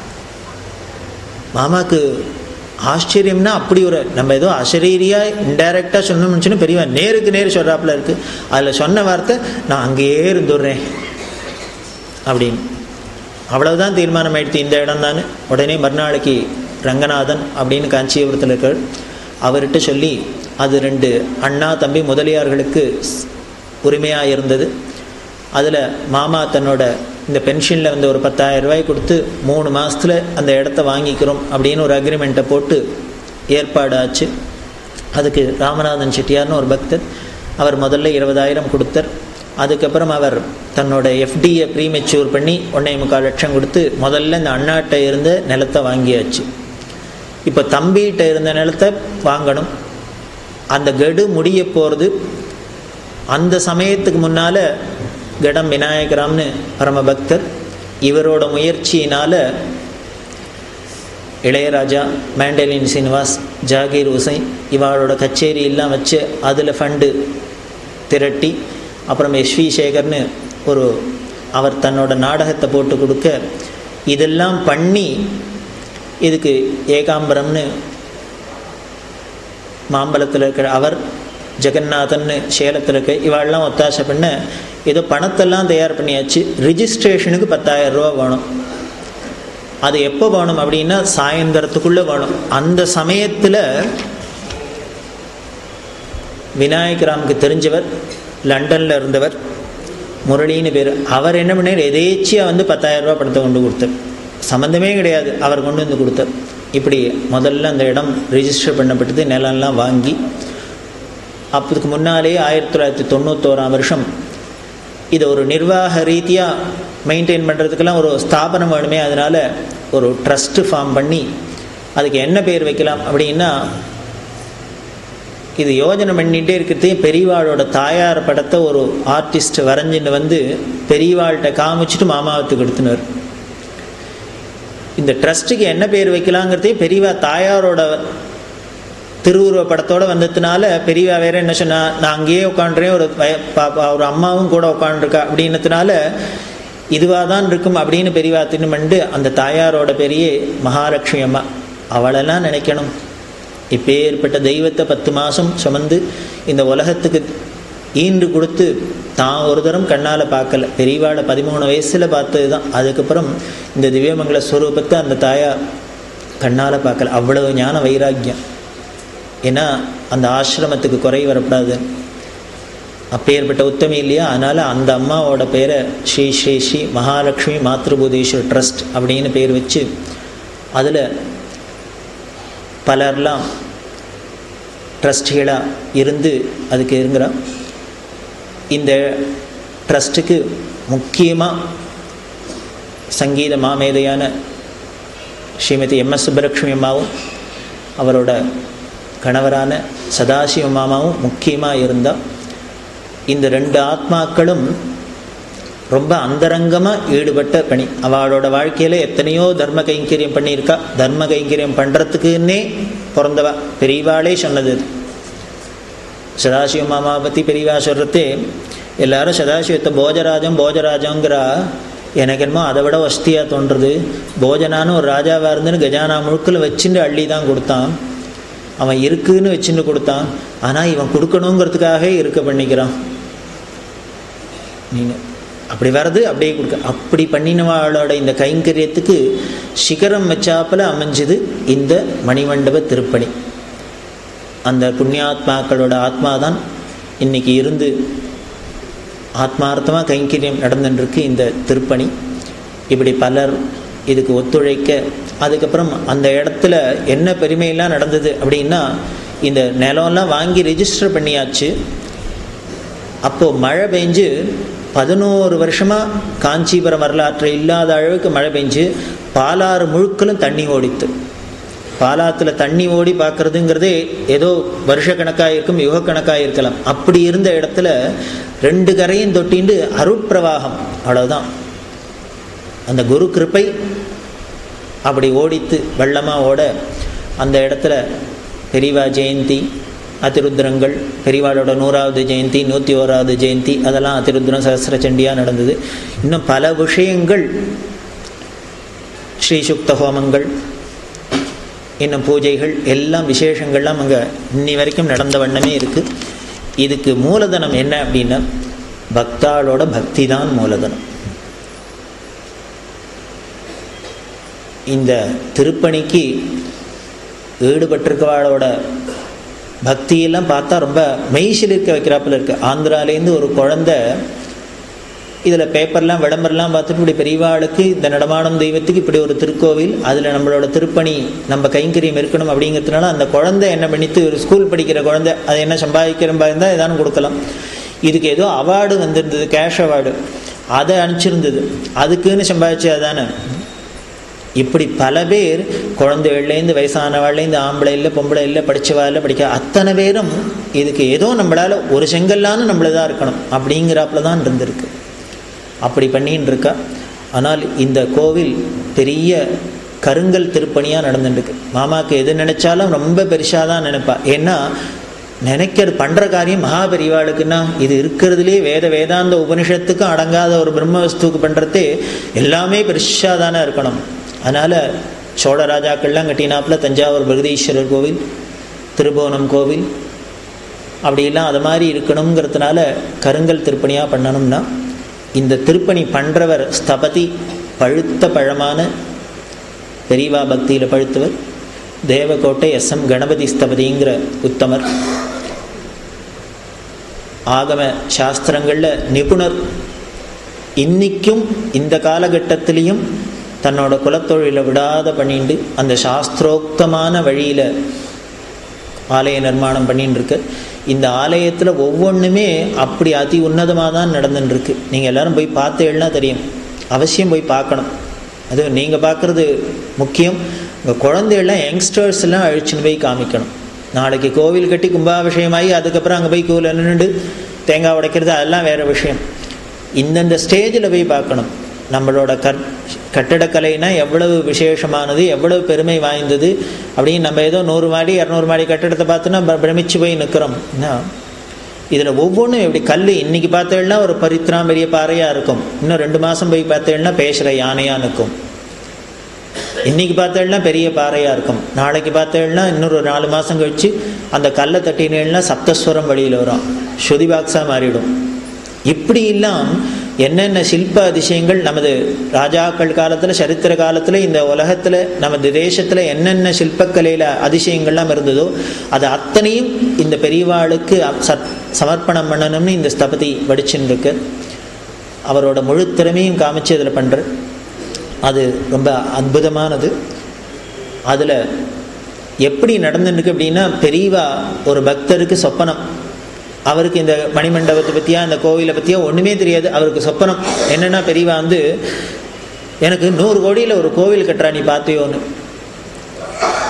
மாமாக்கு ஆச்சரியம்னா அப்படி ஒரு நம்ம ஏதோ அசரீரியாக இன்டைரக்டாக சொன்னோம்னு சொன்னா பெரியவா நேருக்கு நேர் சொல்கிறாப்புல இருக்குது அதில் சொன்ன வார்த்தை நான் அங்கேயே இருந்துடுறேன் அப்படின்னு அவ்வளவுதான் தீர்மானம் ஆயிடுத்து இந்த இடம் தான் உடனே மறுநாளைக்கு ரங்கநாதன் அப்படின்னு காஞ்சிபுரத்தில் இருக்கார் அவர்கிட்ட சொல்லி அது ரெண்டு அண்ணா தம்பி முதலியார்களுக்கு உரிமையாக இருந்தது அதில் மாமா தன்னோட இந்த பென்ஷனில் வந்து ஒரு பத்தாயிரம் ரூபாய் கொடுத்து மூணு மாதத்தில் அந்த இடத்த வாங்கிக்கிறோம் அப்படின்னு ஒரு அக்ரிமெண்ட்டை போட்டு ஏற்பாடு ஆச்சு அதுக்கு ராமநாதன் செட்டியார்னு ஒரு பக்தர் அவர் முதல்ல இருபதாயிரம் கொடுத்தார் அதுக்கப்புறம் அவர் தன்னோட எஃப்டியை ப்ரீமெச்சூர் பண்ணி ஒன்றே முக்கால் லட்சம் கொடுத்து முதல்ல இந்த அண்ணாட்ட இருந்த நிலத்தை வாங்கியாச்சு இப்போ தம்பிகிட்ட இருந்த நிலத்தை வாங்கணும் அந்த கெடு முடிய போகிறது அந்த சமயத்துக்கு முன்னால் கடம் விநாயகராம்னு பரம பக்தர் இவரோட முயற்சியினால் இளையராஜா மேண்டலின் சீனிவாஸ் ஜாகீர் ஹுசைன் இவாளோட கச்சேரி எல்லாம் வச்சு அதில் ஃபண்டு திரட்டி அப்புறம் எஸ்வி சேகர்னு ஒரு அவர் தன்னோட நாடகத்தை போட்டு கொடுக்க இதெல்லாம் பண்ணி இதுக்கு ஏகாம்பரம்னு மாம்பலத்தில் இருக்கிற அவர் ஜெகநாதன்னு சேலத்தில் இருக்க இவாளெல்லாம் ஒத்தாசை பண்ண ஏதோ பணத்தெல்லாம் தயார் பண்ணியாச்சு ரிஜிஸ்ட்ரேஷனுக்கு பத்தாயிரம் ரூபா வேணும் அது எப்போ வேணும் அப்படின்னா சாயந்தரத்துக்குள்ளே வேணும் அந்த சமயத்தில் விநாயகராமுக்கு தெரிஞ்சவர் லண்டனில் இருந்தவர் முரளின்னு பேர் அவர் என்ன பண்ணார் எதேச்சியாக வந்து பத்தாயிரம் ரூபா பணத்தை கொண்டு கொடுத்தார் சம்மந்தமே கிடையாது அவர் கொண்டு வந்து கொடுத்தார் இப்படி முதல்ல அந்த இடம் ரிஜிஸ்டர் பண்ணப்பட்டது நிலம்லாம் வாங்கி அப்போதுக்கு முன்னாலேயே ஆயிரத்தி தொள்ளாயிரத்தி தொண்ணூத்தோராம் வருஷம் இதை ஒரு நிர்வாக ரீதியாக மெயின்டைன் பண்ணுறதுக்கெல்லாம் ஒரு ஸ்தாபனம் வேணுமே அதனால் ஒரு ட்ரஸ்ட்டு ஃபார்ம் பண்ணி அதுக்கு என்ன பேர் வைக்கலாம் அப்படின்னா இது யோஜனை பண்ணிகிட்டே இருக்கிறதே பெரியவாளோட தாயார் படத்தை ஒரு ஆர்டிஸ்ட் வரைஞ்சின்னு வந்து பெரியவாள்கிட்ட காமிச்சிட்டு மாமாவத்துக்கு எடுத்துனார் இந்த ட்ரஸ்ட்டுக்கு என்ன பேர் வைக்கலாங்கிறதே பெரியவா தாயாரோட திருவுருவ படத்தோடு வந்ததுனால பெரியவா வேற என்ன சொன்னா நான் அங்கேயே உட்காண்டுறேன் ஒரு வய பாப்பா ஒரு அம்மாவும் கூட உட்காந்துருக்கா அப்படின்னதுனால இதுவாக தான் இருக்கும் அப்படின்னு பெரியவா தின்னுமண்டு அந்த தாயாரோட பெரிய மகாலட்சுமி அம்மா அவளெல்லாம் நினைக்கணும் இப்பேற்பட்ட தெய்வத்தை பத்து மாதம் சுமந்து இந்த உலகத்துக்கு ஈன்று கொடுத்து தான் ஒரு தரம் கண்ணால் பார்க்கல பெரியவாளை பதிமூணு வயசில் பார்த்தது தான் அதுக்கப்புறம் இந்த திவ்யமங்கல ஸ்வரூபத்தை அந்த தாயார் கண்ணால் பார்க்கல அவ்வளவு ஞான வைராக்கியம் ஏன்னா அந்த ஆசிரமத்துக்கு குறை வரக்கூடாது அப்பேற்பட்ட உத்தமி இல்லையா அதனால் அந்த அம்மாவோட பேரை ஸ்ரீ ஸ்ரீ ஸ்ரீ மகாலட்சுமி மாத்ருபூதீஸ்வர் ட்ரஸ்ட் அப்படின்னு பேர் வச்சு அதில் பலர்லாம் ட்ரஸ்டிகளாக இருந்து அதுக்கு இருங்கிறா இந்த ட்ரஸ்ட்டுக்கு முக்கியமாக சங்கீத மாமேதையான ஸ்ரீமதி எம் எஸ் சுப்பலட்சுமி அம்மாவும் அவரோட கணவரான சதாசிவ மாமாவும் முக்கியமாக இருந்தால் இந்த ரெண்டு ஆத்மாக்களும் ரொம்ப அந்தரங்கமாக ஈடுபட்ட பணி அவளோட வாழ்க்கையில் எத்தனையோ தர்ம கைங்கரியம் பண்ணியிருக்கா தர்ம கைங்கரியம் பண்ணுறதுக்குன்னே பிறந்தவா பெரியவாளே சொன்னது இது சதாசிவ மாமாவை பற்றி பெரியவா சொல்கிறதே எல்லாரும் சதாசிவத்தை போஜராஜம் போஜராஜங்கிறா எனக்கு என்னமோ அதை விட வசதியாக தோன்றுறது போஜனான்னு ஒரு ராஜாவாக இருந்துன்னு கஜானா முழுக்கில் வச்சுட்டு அள்ளி தான் கொடுத்தான் அவன் இருக்குன்னு வச்சுட்டு கொடுத்தான் ஆனால் இவன் கொடுக்கணுங்கிறதுக்காக இருக்க பண்ணிக்கிறான் நீங்கள் அப்படி வர்றது அப்படியே கொடுக்க அப்படி பண்ணினவாளோட இந்த கைங்கரியத்துக்கு சிகரம் வச்சாப்பில் அமைஞ்சது இந்த மணிமண்டப திருப்பணி அந்த புண்ணியாத்மாக்களோட ஆத்மா தான் இன்னைக்கு இருந்து ஆத்மார்த்தமாக கைங்கரியம் நடந்துட்டுருக்கு இந்த திருப்பணி இப்படி பலர் இதுக்கு ஒத்துழைக்க அதுக்கப்புறம் அந்த இடத்துல என்ன பெருமையெல்லாம் நடந்தது அப்படின்னா இந்த நிலம்லாம் வாங்கி ரிஜிஸ்டர் பண்ணியாச்சு அப்போது மழை பெஞ்சு பதினோரு வருஷமாக காஞ்சிபுரம் வரலாற்று இல்லாத அளவுக்கு மழை பெஞ்சு பாலாறு முழுக்களும் தண்ணி ஓடித்து பாலாத்தில் தண்ணி ஓடி பார்க்குறதுங்கிறதே ஏதோ வருஷக்கணக்காக இருக்கும் யுகக்கணக்காக இருக்கலாம் அப்படி இருந்த இடத்துல ரெண்டு கரையும் தொட்டிண்டு அருட்பிரவாகம் அவ்வளவுதான் அந்த குரு கிருப்பை அப்படி ஓடித்து வெள்ளமாக ஓட அந்த இடத்துல பெரியவா ஜெயந்தி அதிருத்ரங்கள் பெரியவாளோட நூறாவது ஜெயந்தி நூற்றி ஓராவது ஜெயந்தி அதெல்லாம் அதிருத்ரம் சகசிரச்சண்டியாக நடந்தது இன்னும் பல விஷயங்கள் ஸ்ரீசுக்த ஹோமங்கள் இன்னும் பூஜைகள் எல்லாம் விசேஷங்கள்லாம் அங்கே இன்னி வரைக்கும் நடந்த வண்ணமே இருக்குது இதுக்கு மூலதனம் என்ன அப்படின்னா பக்தாளோட பக்தி தான் மூலதனம் இந்த திருப்பணிக்கு ஈடுபட்டிருக்கவாளோட பக்தியெல்லாம் பார்த்தா ரொம்ப மெய்சில் இருக்க வைக்கிறாப்புல இருக்குது ஆந்திராலேருந்து ஒரு குழந்த இதில் பேப்பர்லாம் விளம்பரம்லாம் பார்த்துட்டு இப்படி பெரியவாளுக்கு இந்த நடமாடும் தெய்வத்துக்கு இப்படி ஒரு திருக்கோவில் அதில் நம்மளோட திருப்பணி நம்ம கைங்கரியம் இருக்கணும் அப்படிங்கிறதுனால அந்த குழந்தை என்ன பண்ணித்து ஒரு ஸ்கூல் படிக்கிற குழந்தை அது என்ன சம்பாதிக்கிற மாதிரி இருந்தால் ஏதானு கொடுக்கலாம் இதுக்கு ஏதோ அவார்டு வந்திருந்தது கேஷ் அவார்டு அதை அனுப்பிச்சிருந்தது அதுக்குன்னு சம்பாதிச்சு அதானே இப்படி பல பேர் குழந்தைகள்லேருந்து வயசானவாள்லேருந்து ஆம்பளை இல்லை பொம்பளை இல்லை படித்தவா இல்லை படிக்க அத்தனை பேரும் இதுக்கு ஏதோ நம்மளால் ஒரு செங்கல்லான்னு நம்மள தான் இருக்கணும் அப்படிங்கிறாப்புல தான் இருந்திருக்கு அப்படி பண்ணின்னு இருக்கா ஆனால் இந்த கோவில் பெரிய கருங்கல் திருப்பணியாக நடந்துட்டுருக்கு மாமாவுக்கு எது நினச்சாலும் ரொம்ப பெருசாக தான் நினைப்பா ஏன்னா நினைக்கிறது பண்ணுற காரியம் மகா பெரியவாளுக்குன்னா இது இருக்கிறதுலே வேத வேதாந்த உபனிஷத்துக்கும் அடங்காத ஒரு பிரம்ம வஸ்துக்கு பண்ணுறதே எல்லாமே பெருசாக தானே இருக்கணும் அதனால் சோழ ராஜாக்கள்லாம் கட்டினாப்புல தஞ்சாவூர் பிரகதீஸ்வரர் கோவில் திருபுவனம் கோவில் அப்படிலாம் அது மாதிரி இருக்கணுங்கிறதுனால கருங்கல் திருப்பணியாக பண்ணணும்னா இந்த திருப்பணி பண்ணுறவர் ஸ்தபதி பழுத்த பழமான பெரியவா பக்தியில் பழுத்தவர் தேவக்கோட்டை எஸ் எம் கணபதி ஸ்தபதிங்கிற உத்தமர் ஆகம சாஸ்திரங்களில் நிபுணர் இன்னைக்கும் இந்த காலகட்டத்திலையும் தன்னோட குலத்தொழிலை விடாத பண்ணிட்டு அந்த சாஸ்திரோக்தமான வழியில் ஆலய நிர்மாணம் பண்ணின்னு இருக்கு இந்த ஆலயத்தில் ஒவ்வொன்றுமே அப்படி அதி உன்னதமாக தான் நடந்துட்டுருக்கு நீங்கள் எல்லாரும் போய் பார்த்தேன்னா தெரியும் அவசியம் போய் பார்க்கணும் அது நீங்கள் பார்க்குறது முக்கியம் உங்கள் குழந்தைகள்லாம் யங்ஸ்டர்ஸ் எல்லாம் அழிச்சுன்னு போய் காமிக்கணும் நாளைக்கு கோவில் கட்டி கும்பாபிஷேகமாகி அதுக்கப்புறம் அங்கே போய் கோவில் நின்றுட்டு தேங்காய் உடைக்கிறது அதெல்லாம் வேறு விஷயம் இந்தந்த ஸ்டேஜில் போய் பார்க்கணும் நம்மளோட கட் கட்டடக்கலைனா எவ்வளவு விசேஷமானது எவ்வளவு பெருமை வாய்ந்தது அப்படின்னு நம்ம ஏதோ நூறு மாடி இரநூறு மாடி கட்டடத்தை பார்த்தோன்னா பிரமிச்சு போய் நிற்கிறோம் என்ன இதில் ஒவ்வொன்றும் எப்படி கல் இன்னைக்கு பார்த்தேன்னா ஒரு பரித்ராம் பெரிய பாறையாக இருக்கும் இன்னும் ரெண்டு மாதம் போய் பார்த்தேன்னா பேசுகிற யானையாக நிற்கும் இன்னைக்கு பார்த்தேன்னா பெரிய பாறையாக இருக்கும் நாளைக்கு பார்த்தேன்னா இன்னொரு நாலு மாதம் கழித்து அந்த கல்லை தட்டினேன்னா சப்தஸ்வரம் வழியில் வரும் ஸ்ருதி பாக்ஸாக மாறிடும் இப்படி எல்லாம் என்னென்ன சில்ப அதிசயங்கள் நமது ராஜாக்கள் காலத்தில் சரித்திர காலத்தில் இந்த உலகத்தில் நமது தேசத்தில் என்னென்ன சில்பக்கலையில் அதிசயங்கள்லாம் இருந்ததோ அது அத்தனையும் இந்த பெரியவாளுக்கு சத் சமர்ப்பணம் பண்ணணும்னு இந்த ஸ்தபதி வடிச்சுன்னு இருக்கு அவரோட முழு திறமையும் காமிச்சு இதில் பண்ணுற அது ரொம்ப அற்புதமானது அதில் எப்படி நடந்துருக்கு அப்படின்னா பெரியவா ஒரு பக்தருக்கு சொப்பனம் அவருக்கு இந்த மணிமண்டபத்தை பற்றியா இந்த கோவிலை பற்றியா ஒன்றுமே தெரியாது அவருக்கு சொப்பனம் என்னென்னா பெரியவா வந்து எனக்கு நூறு கோடியில் ஒரு கோவில் கட்டுறா நீ பார்த்தியோன்னு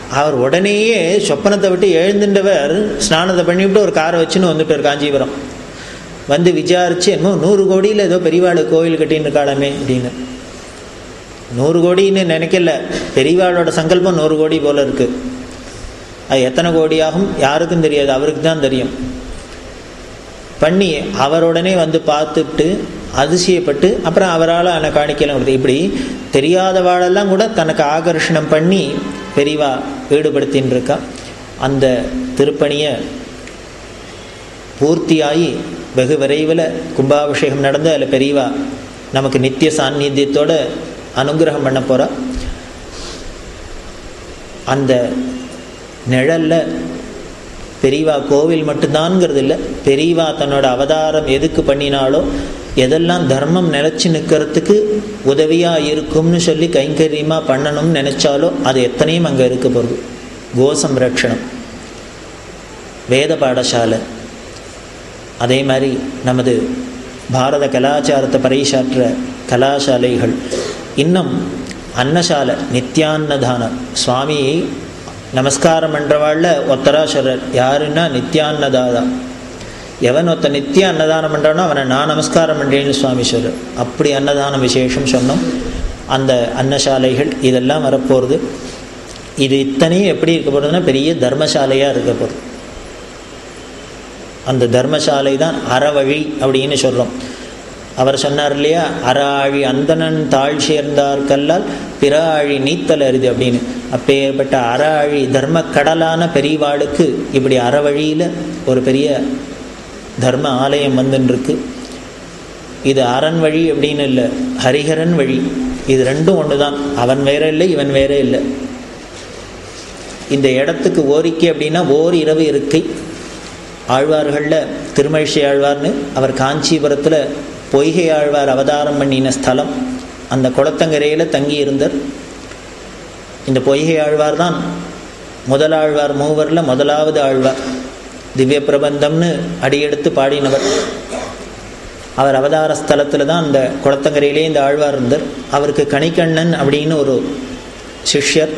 அவர் உடனேயே சொப்பனத்தை விட்டு எழுந்துட்டவர் ஸ்நானத்தை பண்ணிவிட்டு ஒரு காரை வச்சுன்னு வந்துட்டார் காஞ்சிபுரம் வந்து விசாரிச்சு என்னமோ நூறு கோடியில் ஏதோ பெரியவாள் கோவில் கட்டின்னு இருக்காளாமே அப்படின்னு நூறு கோடின்னு நினைக்கல பெரியவாளோட சங்கல்பம் நூறு கோடி போல இருக்கு அது எத்தனை கோடி ஆகும் யாருக்கும் தெரியாது அவருக்கு தான் தெரியும் பண்ணி அவருடனே வந்து பார்த்துட்டு அதிசயப்பட்டு அப்புறம் அவரால் அன்னை காணிக்கலாம் கொடுத்து இப்படி தெரியாதவாளெல்லாம் கூட தனக்கு ஆகர்ஷணம் பண்ணி பெரிவா ஈடுபடுத்தின்னு இருக்கா அந்த திருப்பணியை பூர்த்தியாகி வெகு விரைவில் கும்பாபிஷேகம் நடந்து அதில் பெரியவா நமக்கு நித்திய சாநித்தியத்தோட அனுகிரகம் பண்ண போகிறா அந்த நிழலில் பெரியவா கோவில் மட்டும்தான்ங்கிறது இல்லை பெரியவா தன்னோட அவதாரம் எதுக்கு பண்ணினாலோ எதெல்லாம் தர்மம் நிலச்சி நிற்கிறதுக்கு உதவியாக இருக்கும்னு சொல்லி கைங்கரியமாக பண்ணணும்னு நினச்சாலோ அது எத்தனையும் அங்கே இருக்க போகுது கோசம்ரக்ஷணம் வேத பாடசாலை அதே மாதிரி நமது பாரத கலாச்சாரத்தை பறைசாற்ற கலாசாலைகள் இன்னும் அன்னசாலை நித்யான்னதானம் சுவாமி நமஸ்காரம் பண்ணுறவாளில் ஒத்தரா சொல்கிறார் யாருன்னா நித்யான்னதாதா எவன் ஒருத்த நித்திய அன்னதானம் பண்ணுறானோ அவனை நான் நமஸ்காரம் பண்ணுறேன்னு சுவாமி சொல்கிறார் அப்படி அன்னதான விசேஷம் சொன்னோம் அந்த அன்னசாலைகள் இதெல்லாம் வரப்போகிறது இது இத்தனையும் எப்படி இருக்க போகிறதுனா பெரிய தர்மசாலையாக இருக்க போகிறது அந்த தர்மசாலை தான் அறவழி அப்படின்னு சொல்கிறோம் அவர் சொன்னார் இல்லையா அற ஆழி அந்தணன் தாழ் சேர்ந்தார் கல்லால் பிற ஆழி நீத்தல் அரிது அப்படின்னு அப்பேற்பட்ட அற ஆழி தர்ம கடலான பெரியவாளுக்கு இப்படி அறவழியில் ஒரு பெரிய தர்ம ஆலயம் வந்துருக்கு இது அரண் வழி அப்படின்னு இல்லை ஹரிஹரன் வழி இது ரெண்டும் ஒன்று தான் அவன் வேற இல்லை இவன் வேற இல்லை இந்த இடத்துக்கு ஓரிக்கை அப்படின்னா ஓர் இரவு இருக்கை ஆழ்வார்களில் திருமழிசை ஆழ்வார்னு அவர் காஞ்சிபுரத்தில் பொய்கை ஆழ்வார் அவதாரம் பண்ணின ஸ்தலம் அந்த குளத்தங்கரையில் தங்கி இருந்தார் இந்த பொய்கை ஆழ்வார் தான் முதலாழ்வார் மூவரில் முதலாவது ஆழ்வார் திவ்ய பிரபந்தம்னு அடியெடுத்து பாடினவர் அவர் அவதார ஸ்தலத்தில் தான் அந்த குளத்தங்கரையிலே இந்த ஆழ்வார் இருந்தார் அவருக்கு கணிக்கண்ணன் அப்படின்னு ஒரு சிஷ்யர்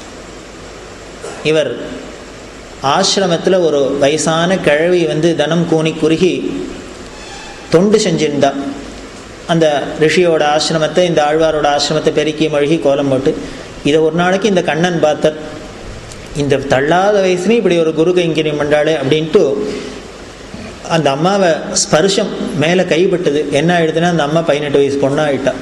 இவர் ஆசிரமத்தில் ஒரு வயசான கிழவி வந்து தனம் கூனி குறுகி தொண்டு செஞ்சிருந்தா அந்த ரிஷியோட ஆசிரமத்தை இந்த ஆழ்வாரோட ஆசிரமத்தை பெருக்கி மழுகி கோலம் போட்டு இதை ஒரு நாளைக்கு இந்த கண்ணன் பார்த்தார் இந்த தள்ளாத வயசுலேயும் இப்படி ஒரு குரு கைங்கரியம் பண்ணாளே அப்படின்ட்டு அந்த அம்மாவை ஸ்பர்ஷம் மேலே கைப்பட்டது என்ன ஆயிடுதுன்னா அந்த அம்மா பதினெட்டு வயசு பொண்ணாயிட்டா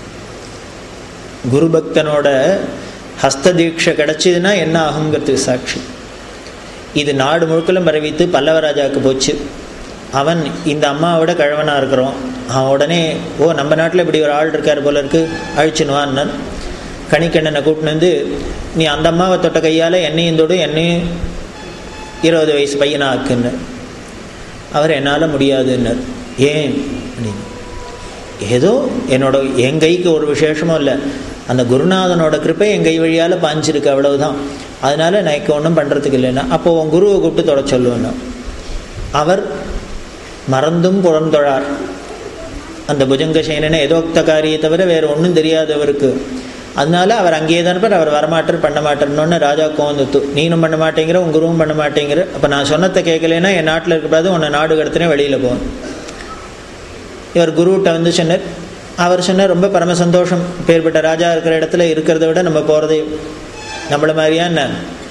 குரு பக்தனோட ஹஸ்த தீட்சை கிடச்சிதுன்னா என்ன ஆகுங்கிறதுக்கு சாட்சி இது நாடு முழுக்கலும் பரவித்து பல்லவராஜாவுக்கு போச்சு அவன் இந்த அம்மாவோட கழவனாக இருக்கிறோம் அவன் உடனே ஓ நம்ம நாட்டில் இப்படி ஒரு ஆள் இருக்கார் போல இருக்கு அழிச்சுனுவான்னு கணிக்கண்ணனை கூட்டின்னு வந்து நீ அந்த அம்மாவை தொட்ட கையால் என்னையும் தொடு என்னையும் இருபது வயசு பையனா ஆக்குன்னு அவர் என்னால் முடியாதுன்னார் ஏன் அப்படின்னு ஏதோ என்னோட என் கைக்கு ஒரு விசேஷமும் இல்லை அந்த குருநாதனோட கிருப்பை என் கை வழியால் பாஞ்சிருக்கு அவ்வளவுதான் அதனால எனக்கு ஒன்றும் பண்ணுறதுக்கு இல்லைன்னா அப்போ உன் குருவை கூப்பிட்டு தொட சொல்லுவேன்னா அவர் மறந்தும் புறந்தொழார் அந்த புஜங்க சேனனை எதோக்த காரியை தவிர வேறு ஒன்றும் தெரியாதவருக்கு அதனால அவர் அங்கேயே தான் இருப்பார் அவர் வரமாட்டார் பண்ண மாட்டேன்னு ராஜா கோந்துத்து நீனும் பண்ண மாட்டேங்கிற உன் குருவும் பண்ண மாட்டேங்கிற அப்போ நான் சொன்னதை கேட்கலைன்னா என் நாட்டில் இருக்கக்கூடாது உன்னை நாடு கடத்தினே வெளியில் போகணும் இவர் குருகிட்ட வந்து சொன்னார் அவர் சொன்னார் ரொம்ப பரம சந்தோஷம் பேர்பட்ட ராஜா இருக்கிற இடத்துல இருக்கிறத விட நம்ம போகிறதே நம்மள மாதிரியா என்ன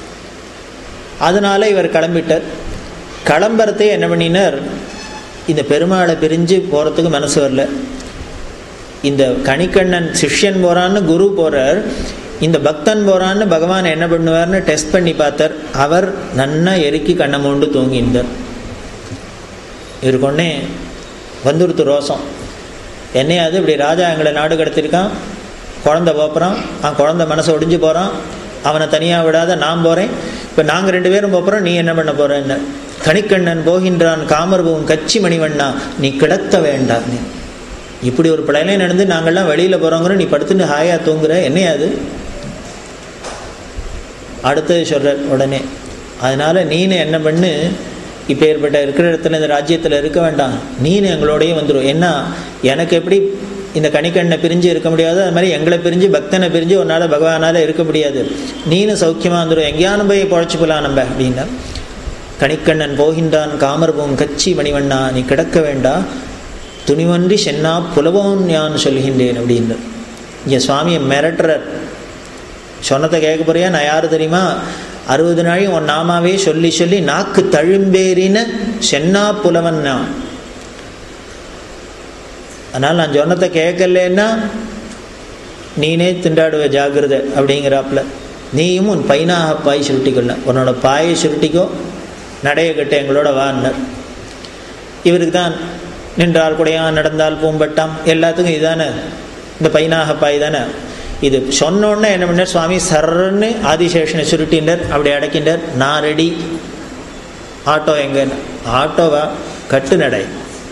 அதனால இவர் கிளம்பிட்டார் கிளம்புறதே என்ன பண்ணினார் இந்த பெருமாளை பிரிஞ்சு போகிறதுக்கு மனசு வரல இந்த கணிக்கண்ணன் சிஷ்யன் போகிறான்னு குரு போகிறார் இந்த பக்தன் போகிறான்னு பகவான் என்ன பண்ணுவார்னு டெஸ்ட் பண்ணி பார்த்தார் அவர் நன்னா எருக்கி கண்ணை மூண்டு தூங்கியிருந்தார் இவருக்கு ஒன்னே வந்துடுத்து ரோசம் என்னையாது இப்படி ராஜா எங்களை நாடு கடத்திருக்கான் குழந்த போப்புறான் அவன் குழந்த மனசை ஒடிஞ்சு போகிறான் அவனை தனியாக விடாத நான் போகிறேன் இப்போ நாங்கள் ரெண்டு பேரும் போகிறோம் நீ என்ன பண்ண போகிறேன்னு கணிக்கண்ணன் போகின்றான் காமர்பவன் கச்சி மணிவண்ணா நீ கிடத்த வேண்டாம் நீ இப்படி ஒரு பிள்ளையிலே நடந்து நாங்கள்லாம் வெளியில் போகிறோங்கிற நீ படுத்துட்டு ஹாயாக தூங்குற என்னையாது அடுத்தது சொல்கிற உடனே அதனால் நீனு என்ன பண்ணு இப்போ ஏற்பட்ட இருக்கிற இடத்துல இந்த ராஜ்யத்தில் இருக்க வேண்டாம் நீனு எங்களோடய வந்துடும் ஏன்னா எனக்கு எப்படி இந்த கணிக்கண்ணை பிரிஞ்சு இருக்க முடியாது அது மாதிரி எங்களை பிரிஞ்சு பக்தனை பிரிஞ்சு உன்னால் பகவானால் இருக்க முடியாது நீனும் சௌக்கியமாக வந்துடும் எங்கேயானு போய் பொழைச்சி போகலாம் நம்ம அப்படின்னா கணிக்கண்ணன் போகின்றான் காமர்பூம் கச்சி மணிவண்ணா நீ கிடக்க வேண்டா துணிவன்றி சென்னா புலவோன் யான் சொல்கின்றேன் அப்படின்னு இங்கே சுவாமியை மிரட்டுறார் சொன்னதை கேட்க போறியா நான் யாரு தெரியுமா அறுபது நாளையும் உன் நாமாவே சொல்லி சொல்லி நாக்கு தழும்பேறின சென்னா புலவன் நான் அதனால் நான் சொன்னதை கேட்கலன்னா நீனே திண்டாடுவ ஜாகிரதை அப்படிங்கிறாப்புல நீயும் உன் பைனாக பாய் சுருட்டிக்கொள்ள உன்னோட பாயை சுருட்டிக்கோ நடைய கட்ட எங்களோட வான்னர் இவருக்கு தான் நின்றால் குடையான் நடந்தால் பூம்பட்டாம் எல்லாத்துக்கும் இதுதானே இந்த பைனாக பாய் தானே இது சொன்னோன்னே என்ன பண்ணார் சுவாமி சர்ன்னு ஆதிசேஷனை சுருட்டின்றார் அப்படி அடக்கின்றார் நான் ரெடி ஆட்டோ எங்கன்னு ஆட்டோவா கட்டு நடை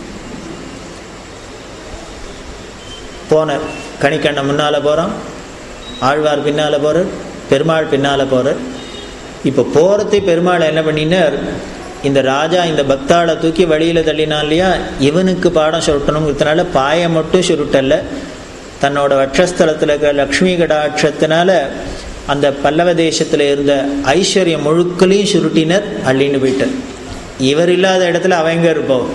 போனார் கணிக்கண்ணன் முன்னால் போகிறான் ஆழ்வார் பின்னால் போகிறார் பெருமாள் பின்னால் போகிறார் இப்போ போகிறதை பெருமாள் என்ன பண்ணினார் இந்த ராஜா இந்த பக்தாளை தூக்கி வழியில் தள்ளினா இல்லையா இவனுக்கு பாடம் சுருட்டணுங்கிறதுனால பாயை மட்டும் சுருட்டல்ல தன்னோட வட்சஸ்தலத்தில் இருக்கிற லக்ஷ்மி கடாட்சத்தினால அந்த பல்லவ தேசத்தில் இருந்த ஐஸ்வர்யம் முழுக்களையும் சுருட்டினர் அள்ளின்னு போயிட்டார் இவர் இல்லாத இடத்துல அவங்க இருப்போம்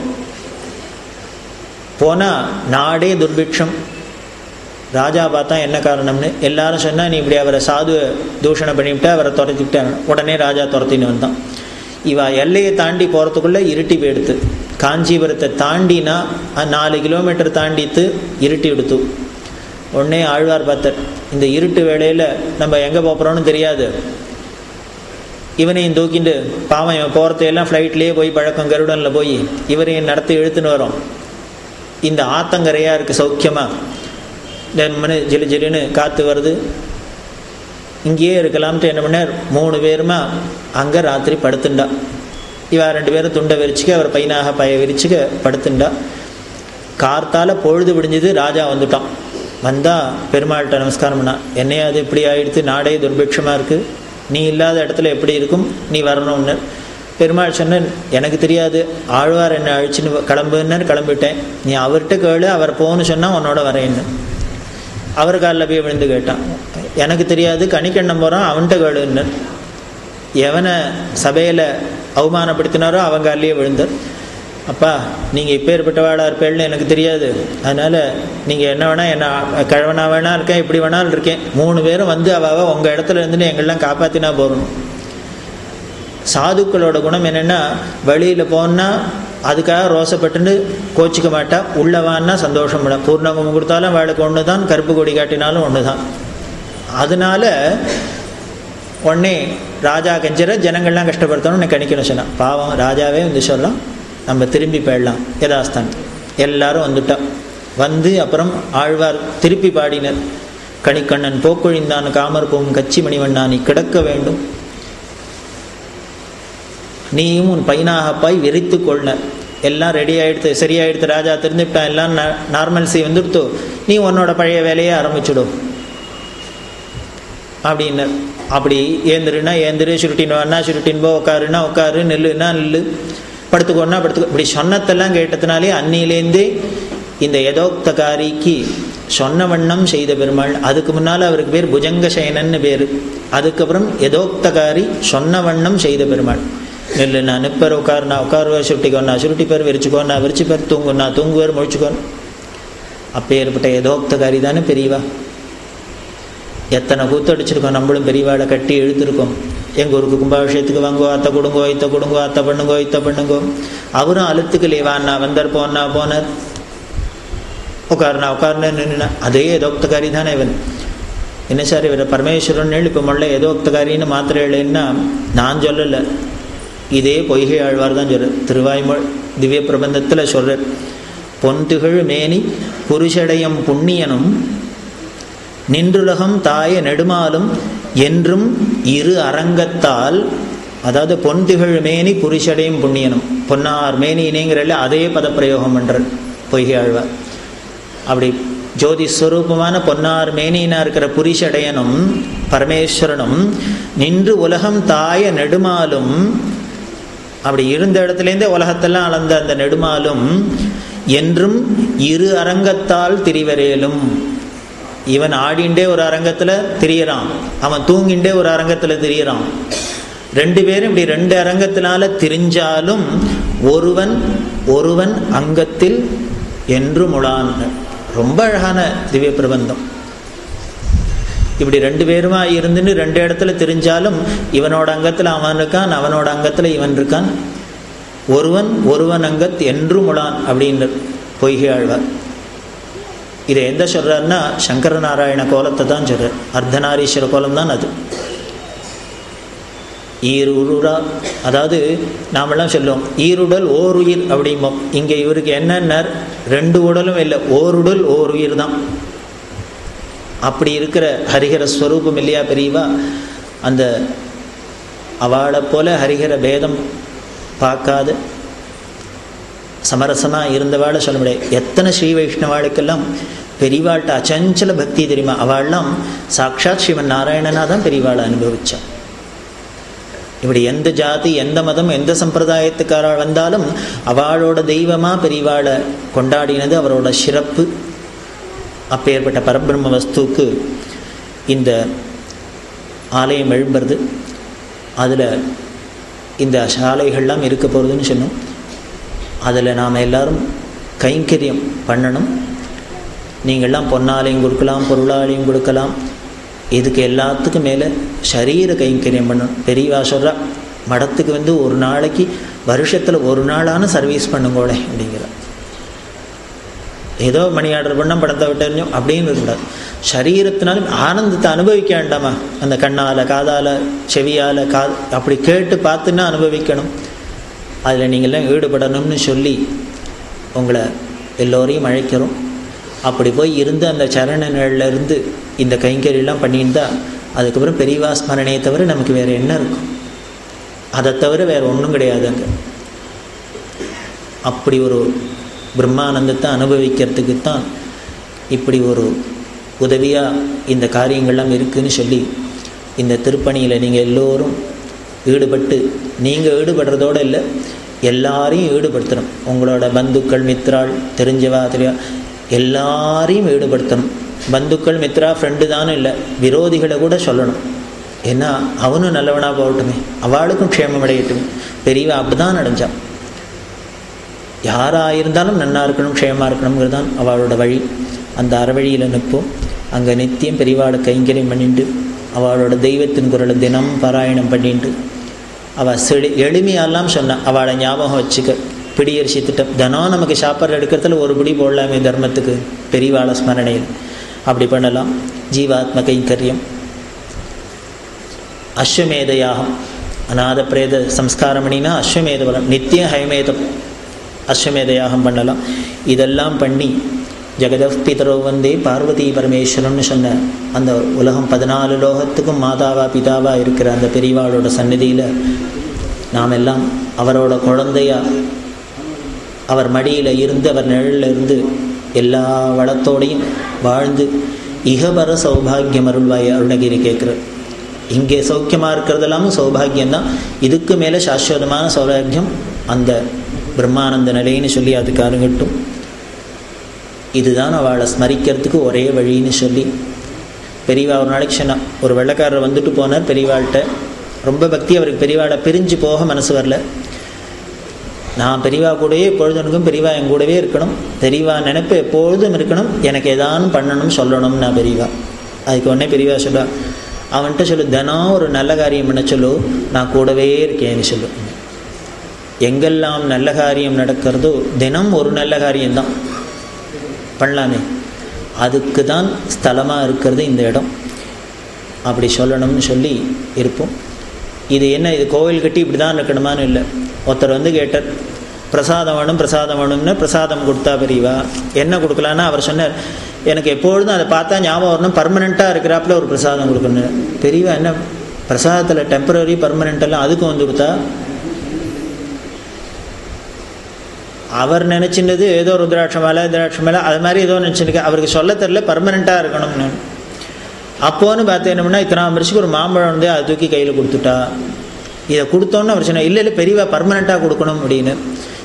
போனால் நாடே துர்பிக்ஷம் ராஜா பார்த்தா என்ன காரணம்னு எல்லாரும் சொன்னால் நீ இப்படி அவரை சாது தூஷணம் பண்ணிவிட்டு அவரை துரத்திக்கிட்டாங்க உடனே ராஜா துரத்தின்னு வந்தான் இவ எல்லையை தாண்டி போகிறதுக்குள்ளே இருட்டி போயிடுத்து காஞ்சிபுரத்தை தாண்டினா நாலு கிலோமீட்டர் தாண்டித்து இருட்டி எடுத்து உடனே ஆழ்வார் பார்த்தார் இந்த இருட்டு வேளையில் நம்ம எங்கே போகிறோன்னு தெரியாது இவனையும் தூக்கிட்டு பாவம் இவன் போகிறதையெல்லாம் ஃப்ளைட்லேயே போய் பழக்கம் கருடனில் போய் இவரையும் நடத்தி இழுத்துன்னு வரோம் இந்த ஆத்தங்கரையாக இருக்குது சௌக்கியமாக மனு ஜிலு ஜிலுன்னு காற்று வருது இங்கேயே இருக்கலாம்ட்டு என்ன பண்ணார் மூணு பேருமா அங்கே ராத்திரி படுத்துண்டா இவா ரெண்டு பேரும் துண்டை விரிச்சுக்க அவர் பையனாக பய விரிச்சுக்க படுத்துண்டா கார்த்தால் பொழுது விடிஞ்சது ராஜா வந்துட்டான் வந்தால் பெருமாள்கிட்ட நமஸ்காரம் பண்ணா என்னையா அது இப்படி ஆயிடுத்து நாடே துர்பிக்ஷமாக இருக்குது நீ இல்லாத இடத்துல எப்படி இருக்கும் நீ வரணும்னு பெருமாள் சொன்ன எனக்கு தெரியாது ஆழ்வார் என்னை அழிச்சுன்னு கிளம்புன்னு கிளம்பிட்டேன் நீ அவர்கிட்ட கேளு அவர் போன்னு சொன்னால் உன்னோட வரேன்னு அவர் காலில் போய் விழுந்து கேட்டான் எனக்கு தெரியாது கணிக்கண்ணம் போகிறான் அவன்கிட்ட கேளுன்னு எவனை சபையில் அவமானப்படுத்தினாரோ அவங்க காலிலேயே விழுந்தார் அப்பா நீங்கள் இப்பேற்பட்டவாளாக இருப்பேன்னு எனக்கு தெரியாது அதனால் நீங்கள் என்ன வேணால் என்ன கிழவனா வேணா இருக்கேன் இப்படி வேணாலும் இருக்கேன் மூணு பேரும் வந்து அவள் உங்கள் இடத்துல இருந்துன்னு எங்கெல்லாம் காப்பாற்றினா போகணும் சாதுக்களோட குணம் என்னென்னா வெளியில் போனால் அதுக்காக ரோசப்பட்டுன்னு கோச்சிக்க மாட்டா உள்ளவான்னா சந்தோஷம் பண்ண பூர்ணகுமம் கொடுத்தாலும் அவளுக்கு ஒன்று தான் கருப்பு கொடி காட்டினாலும் ஒன்று தான் அதனால உடனே ராஜா கெஞ்சர ஜனங்கள்லாம் கஷ்டப்படுத்தணும்னு கணிக்கணும் சொன்னான் பாவம் ராஜாவே வந்து சொல்லலாம் நம்ம திரும்பி போயிடலாம் யதாஸ்தான் எல்லாரும் வந்துட்டான் வந்து அப்புறம் ஆழ்வார் திருப்பி பாடினர் கணிக்கண்ணன் போக்கொழிந்தான் காமர் போம் கச்சி மணிவண்ணா நீ கிடக்க வேண்டும் நீயும் உன் பையனாகப்பாய் விரித்து கொள்னர் எல்லாம் ரெடி ஆகிடுத்து சரியாயிடுத்து ராஜா தெரிஞ்சுட்டான் எல்லாம் நார்மல்சி வந்துடுத்தோ நீ உன்னோட பழைய வேலையை ஆரம்பிச்சுடும் அப்படின்னர் அப்படி ஏந்திருனா ஏந்திரு சுருட்டின் வானா சுருட்டின் போ உட்காருனா உட்காரு நெல்லுனா நெல்லு படுத்துக்கோன்னா படுத்துக்கோ இப்படி சொன்னத்தெல்லாம் கேட்டதுனாலே அன்னிலேருந்தே இந்த யதோக்தகாரிக்கு சொன்ன வண்ணம் செய்த பெருமாள் அதுக்கு முன்னால் அவருக்கு பேர் புஜங்க சயனன்னு பேர் அதுக்கப்புறம் யதோக்தகாரி சொன்ன வண்ணம் செய்த பெருமாள் நெல்லு நான் நிப்பர் உட்காருனா உட்காருவா சுருட்டிக்கோண்ணா சுருட்டிப்பேர் விரிச்சுக்கோண்ணா விரிச்சுப்பேர் தூங்குண்ணா தூங்குவார் முழிச்சுக்கோன் அப்பேற்பட்ட யதோக்தகாரி தானே பெரியவா எத்தனை கூத்தடிச்சிருக்கோம் நம்மளும் பெரியவாளை கட்டி இழுத்துருக்கோம் எங்கள் ஊருக்கு கும்பாபிஷேகத்துக்கு வாங்கோ அத்தை கொடுங்கோ இத்த கொடுங்கோ அத்தை பண்ணுங்கோ இத்த பண்ணுங்கோ அவரும் அழுத்துக்கலையேவாண்ணா வந்தார் போனா போனார் உட்காருனா உட்காருனா நின்றுனா அதே ஏதோக்தகாரி தானே இவன் என்ன சார் இவர் பரமேஸ்வரன் இப்போ முள்ள ஏதோக்தகாரின்னு மாத்திரை இல்லைன்னா நான் சொல்லலை இதே பொய்கை ஆழ்வார் தான் சொல்கிறார் திருவாய்மொழ் திவ்ய பிரபந்தத்தில் சொல்கிறார் பொன்துகள் மேனி புருஷடையம் புண்ணியனும் நின்றுலகம் தாய நெடுமாலும் என்றும் இரு அரங்கத்தால் அதாவது பொன் திகழ் மேனி புரிஷடையும் புண்ணியனும் பொன்னார் மேனினேங்கிறல்ல அதே பதப்பிரயோகம் பண்ணுறார் பொய்கை ஆழ்வார் அப்படி ஜோதி ஸ்வரூபமான பொன்னார் மேனினா இருக்கிற புரிஷடையனும் பரமேஸ்வரனும் நின்று உலகம் தாய நெடுமாலும் அப்படி இருந்த இடத்துலேருந்தே உலகத்தெல்லாம் அளந்த அந்த நெடுமாலும் என்றும் இரு அரங்கத்தால் திரிவரேலும் இவன் ஆடிண்டே ஒரு அரங்கத்தில் திரியறான் அவன் தூங்கிண்டே ஒரு அரங்கத்தில் திரியறான் ரெண்டு பேரும் இப்படி ரெண்டு அரங்கத்தினால திரிஞ்சாலும் ஒருவன் ஒருவன் அங்கத்தில் என்று முழான் ரொம்ப அழகான திவ்ய பிரபந்தம் இப்படி ரெண்டு பேருமா இருந்துன்னு ரெண்டு இடத்துல தெரிஞ்சாலும் இவனோட அங்கத்தில் அவன் இருக்கான் அவனோட அங்கத்தில் இவன் இருக்கான் ஒருவன் ஒருவன் அங்கத் என்று முழான் அப்படின்னு பொய்கை ஆழ்வார் இதை எந்த சொல்றாருன்னா சங்கர நாராயண கோலத்தை தான் சொல்றார் அர்த்தநாரீஸ்வர கோலம் தான் அது ஈருருரா அதாவது நாமெல்லாம் சொல்லுவோம் ஈருடல் ஓர் உயிர் அப்படிம்போம் இங்கே இவருக்கு என்னென்ன ரெண்டு உடலும் இல்லை ஓருடல் ஓர் உயிர் தான் அப்படி இருக்கிற ஹரிஹர ஸ்வரூபம் இல்லையா பெரியவா அந்த அவளை போல ஹரிஹர பேதம் பார்க்காத சமரசமாக இருந்தவாளை சொல்ல முடியாது எத்தனை ஸ்ரீ வைஷ்ணவாளுக்கெல்லாம் பெரியவாள்கிட்ட அச்சஞ்சல பக்தி தெரியுமா அவள்லாம் சாட்சாத் ஸ்ரீமன் நாராயணனாக தான் பெரியவாளை அனுபவிச்சான் இப்படி எந்த ஜாதி எந்த மதம் எந்த சம்பிரதாயத்துக்காரால் வந்தாலும் அவளோட தெய்வமாக பெரியவாளை கொண்டாடினது அவரோட சிறப்பு அப்பேற்பட்ட பரபிரம்ம வஸ்துக்கு இந்த ஆலயம் எழும்புறது அதில் இந்த சாலைகள்லாம் இருக்க போகிறதுன்னு சொன்னோம் அதில் நாம் எல்லாரும் கைங்கரியம் பண்ணணும் நீங்கள்லாம் பொன்னாலையும் கொடுக்கலாம் பொருளாலையும் கொடுக்கலாம் இதுக்கு எல்லாத்துக்கும் மேலே சரீர கைங்கரியம் பண்ணணும் பெரியவா சொல்கிறா மடத்துக்கு வந்து ஒரு நாளைக்கு வருஷத்தில் ஒரு நாளான சர்வீஸ் பண்ணுங்கோளே அப்படிங்கிற ஏதோ மணி ஆர்டர் பண்ணால் படத்தை விட்டறிஞ்சோம் அப்படின்னு இருக்கக்கூடாது சரீரத்தினாலும் ஆனந்தத்தை அனுபவிக்க வேண்டாமா அந்த கண்ணால் காதால் செவியால் கா அப்படி கேட்டு பார்த்துன்னா அனுபவிக்கணும் அதில் நீங்கள்லாம் ஈடுபடணும்னு சொல்லி உங்களை எல்லோரையும் அழைக்கிறோம் அப்படி போய் இருந்து அந்த சரண இருந்து இந்த கைங்கரியெல்லாம் பண்ணியிருந்தா அதுக்கப்புறம் பெரியவா ஸ்மரணையை தவிர நமக்கு வேறு என்ன இருக்கும் அதை தவிர வேறு ஒன்றும் கிடையாது அங்கே அப்படி ஒரு பிரம்மானந்தத்தை அனுபவிக்கிறதுக்கு தான் இப்படி ஒரு உதவியாக இந்த காரியங்கள்லாம் இருக்குதுன்னு சொல்லி இந்த திருப்பணியில் நீங்கள் எல்லோரும் ஈடுபட்டு நீங்கள் ஈடுபடுறதோடு இல்லை எல்லாரையும் ஈடுபடுத்தணும் உங்களோட பந்துக்கள் மித்ராள் தெரிஞ்சவா தெரியா எல்லாரையும் ஈடுபடுத்தணும் பந்துக்கள் மித்ரா ஃப்ரெண்டு தானும் இல்லை விரோதிகளை கூட சொல்லணும் ஏன்னா அவனும் நல்லவனாக போகட்டுமே அவளுக்கும் க்ஷேமம் அடையட்டுமே பெரியவா அப்படி தான் அடைஞ்சான் யாராக இருந்தாலும் நன்னா இருக்கணும் க்ஷேமாக இருக்கணுங்கிறது தான் அவளோட வழி அந்த அறவழியில் நிற்போம் அங்கே நித்தியம் பெரியவாளை கைங்கரியம் பண்ணிட்டு அவளோட தெய்வத்தின் குரலை தினம் பாராயணம் பண்ணிட்டு அவள் செழி எளிமையெல்லாம் சொன்னான் அவளை ஞாபகம் வச்சுக்க பிடியரிசி திட்டம் தினம் நமக்கு சாப்பாடு எடுக்கிறதுல ஒரு பிடி போடலாமே தர்மத்துக்கு பெரியவாள ஸ்மரணையில் அப்படி பண்ணலாம் ஜீவாத்ம கைங்கரியம் அஸ்வமேத யாகம் அநாத பிரேத சம்ஸ்காரம் பண்ணினா அஸ்வமேத பலம் நித்திய ஹயமேதம் அஸ்வமேத யாகம் பண்ணலாம் இதெல்லாம் பண்ணி ஜெகதப் பிதரோ வந்தே பார்வதி பரமேஸ்வரன் சொன்ன அந்த உலகம் பதினாலு லோகத்துக்கும் மாதாவா பிதாவா இருக்கிற அந்த பெரியவாளோட சந்நிதியில் நாம் எல்லாம் அவரோட குழந்தையா அவர் மடியில் இருந்து அவர் நிழலில் இருந்து எல்லா வளத்தோடையும் வாழ்ந்து இகபர சௌபாகியம் அருள்வாய் அருணகிரி கேட்குறார் இங்கே சௌக்கியமாக இருக்கிறதெல்லாமும் சௌபாகியம்தான் இதுக்கு மேலே சாஸ்வதமான சௌபாகியம் அந்த பிரம்மானந்த நிலைன்னு சொல்லி அதுக்கு அருங்கட்டும் இதுதான் அவளை ஸ்மரிக்கிறதுக்கு ஒரே வழின்னு சொல்லி பெரியவா ஒரு நாளைக்கு சொன்னா ஒரு வெள்ளக்காரர் வந்துட்டு போனார் பெரியவாள்கிட்ட ரொம்ப பக்தி அவருக்கு பெரியவாளை பிரிஞ்சு போக மனசு வரல நான் பெரியவா கூடவே எப்பொழுதும் இருக்கும் பெரியவா என் கூடவே இருக்கணும் பெரியவா நினைப்பு எப்பொழுதும் இருக்கணும் எனக்கு ஏதானும் பண்ணணும் சொல்லணும் நான் பெரியவா அதுக்கு உடனே பெரியவா சொல்லுவா அவன்கிட்ட சொல்லு தினம் ஒரு நல்ல காரியம் பண்ண சொல்லு நான் கூடவே இருக்கேன்னு சொல்லு எங்கெல்லாம் நல்ல காரியம் நடக்கிறதோ தினம் ஒரு நல்ல காரியம்தான் பண்ணலாமே அதுக்கு தான் ஸ்தலமாக இருக்கிறது இந்த இடம் அப்படி சொல்லணும்னு சொல்லி இருப்போம் இது என்ன இது கோவில் கட்டி இப்படி தான் இருக்கணுமான்னு இல்லை ஒருத்தர் வந்து கேட்டார் பிரசாதம் வேணும் பிரசாதம் வேணும்னு பிரசாதம் கொடுத்தா பெரியவா என்ன கொடுக்கலான்னா அவர் சொன்னார் எனக்கு எப்பொழுதும் அதை பார்த்தா ஞாபகம் வரணும் பர்மனெண்ட்டாக இருக்கிறாப்புல ஒரு பிரசாதம் கொடுக்கணும் பெரியவா என்ன பிரசாதத்தில் டெம்பரரி பர்மனெண்ட் எல்லாம் அதுக்கும் வந்து கொடுத்தா அவர் நினச்சினது ஏதோ ருத்ராட்ச மேலே திராட்ச மேலே அது மாதிரி ஏதோ நினச்சிருக்க அவருக்கு சொல்ல தெரில பர்மனெண்ட்டாக இருக்கணும்னு அப்போன்னு பார்த்து என்னமுன்னா இத்தனை வருஷத்துக்கு ஒரு மாம்பழம் வந்து அதை தூக்கி கையில் கொடுத்துட்டா இதை கொடுத்தோன்னு அவர் சொன்னார் இல்லை இல்லை பெரியவா பர்மனெண்ட்டாக கொடுக்கணும் அப்படின்னு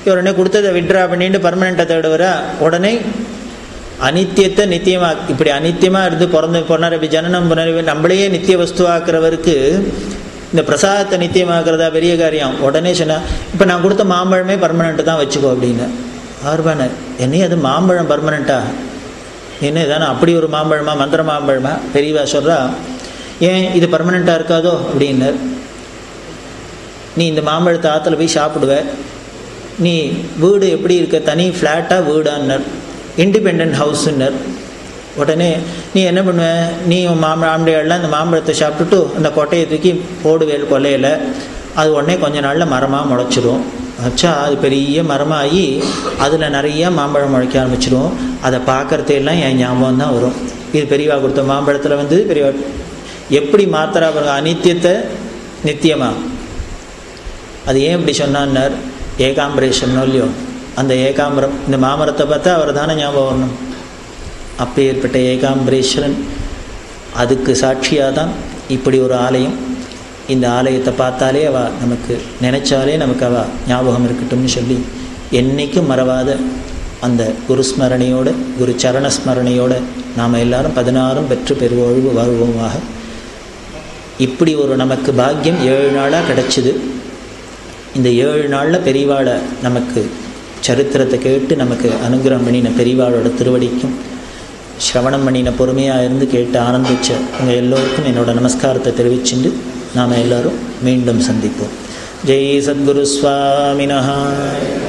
உடனே கொடுத்ததை விட்ரா பண்ணிட்டு பர்மனெண்ட்டை தேடுவரா உடனே அனித்தியத்தை நித்தியமா இப்படி அனித்தியமா இருந்து பிறந்து புனரவி ஜனனம் புனரவி நம்மளையே நித்திய வஸ்துவாக்குறவருக்கு இந்த பிரசாதத்தை நித்தியமாக்குறதா பெரிய காரியம் உடனே சொன்னா இப்போ நான் கொடுத்த மாம்பழமே பர்மனெண்ட்டு தான் வச்சுக்கோ அப்படின்னு ஆர்பான என்னையே அது மாம்பழம் பர்மனெண்ட்டா என்ன இதானே அப்படி ஒரு மாம்பழமா மந்திர மாம்பழமா பெரியவா சொல்கிறா ஏன் இது பர்மனெண்ட்டாக இருக்காதோ அப்படின்னார் நீ இந்த மாம்பழத்தை ஆற்றுல போய் சாப்பிடுவ நீ வீடு எப்படி இருக்க தனி ஃப்ளாட்டாக வீடான்னர் இண்டிபெண்ட் ஹவுஸுன்னர் உடனே நீ என்ன பண்ணுவ நீ உன் மாம்பழம் ஆம்பளையெல்லாம் இந்த மாம்பழத்தை சாப்பிட்டுட்டு அந்த கொட்டையை தூக்கி போடுவேல் கொல்லையில் அது உடனே கொஞ்ச நாளில் மரமாக முளைச்சிரும் வச்சா அது பெரிய மரமாகி அதில் நிறைய மாம்பழம் முளைக்க ஆரம்பிச்சிடும் அதை பார்க்குறதையெல்லாம் என் ஞாபகம் தான் வரும் இது பெரியவா கொடுத்த மாம்பழத்தில் வந்து பெரியவா எப்படி மாத்திரா பாருங்க அனித்தியத்தை நித்தியமா அது ஏன் இப்படி சொன்னான்னார் ஏகாம்பரேஷனோ இல்லையோ அந்த ஏகாம்பரம் இந்த மாமரத்தை பார்த்தா அவர் தானே ஞாபகம் வரணும் அப்பேற்பட்ட ஏகாம்பரேஸ்வரன் அதுக்கு சாட்சியாக தான் இப்படி ஒரு ஆலயம் இந்த ஆலயத்தை பார்த்தாலே அவ நமக்கு நினைச்சாலே நமக்கு அவ ஞாபகம் இருக்கட்டும்னு சொல்லி என்றைக்கும் மறவாத அந்த குரு ஸ்மரணையோட குரு சரண ஸ்மரணையோட நாம் எல்லாரும் பதினாறும் பெற்று பெருவொழிவு வாழ்வோமாக இப்படி ஒரு நமக்கு பாக்கியம் ஏழு நாளாக கிடச்சிது இந்த ஏழு நாளில் பெரியவாளை நமக்கு சரித்திரத்தை கேட்டு நமக்கு அனுகிரகம் பண்ணின பெரியவாளோட திருவடிக்கும் சிரவணம் பண்ணின பொறுமையாக இருந்து கேட்டு ஆனந்திச்ச உங்கள் எல்லோருக்கும் என்னோட நமஸ்காரத்தை தெரிவிச்சுண்டு நாம் எல்லோரும் மீண்டும் சந்திப்போம் ஜெய் சத்குரு சுவாமினஹா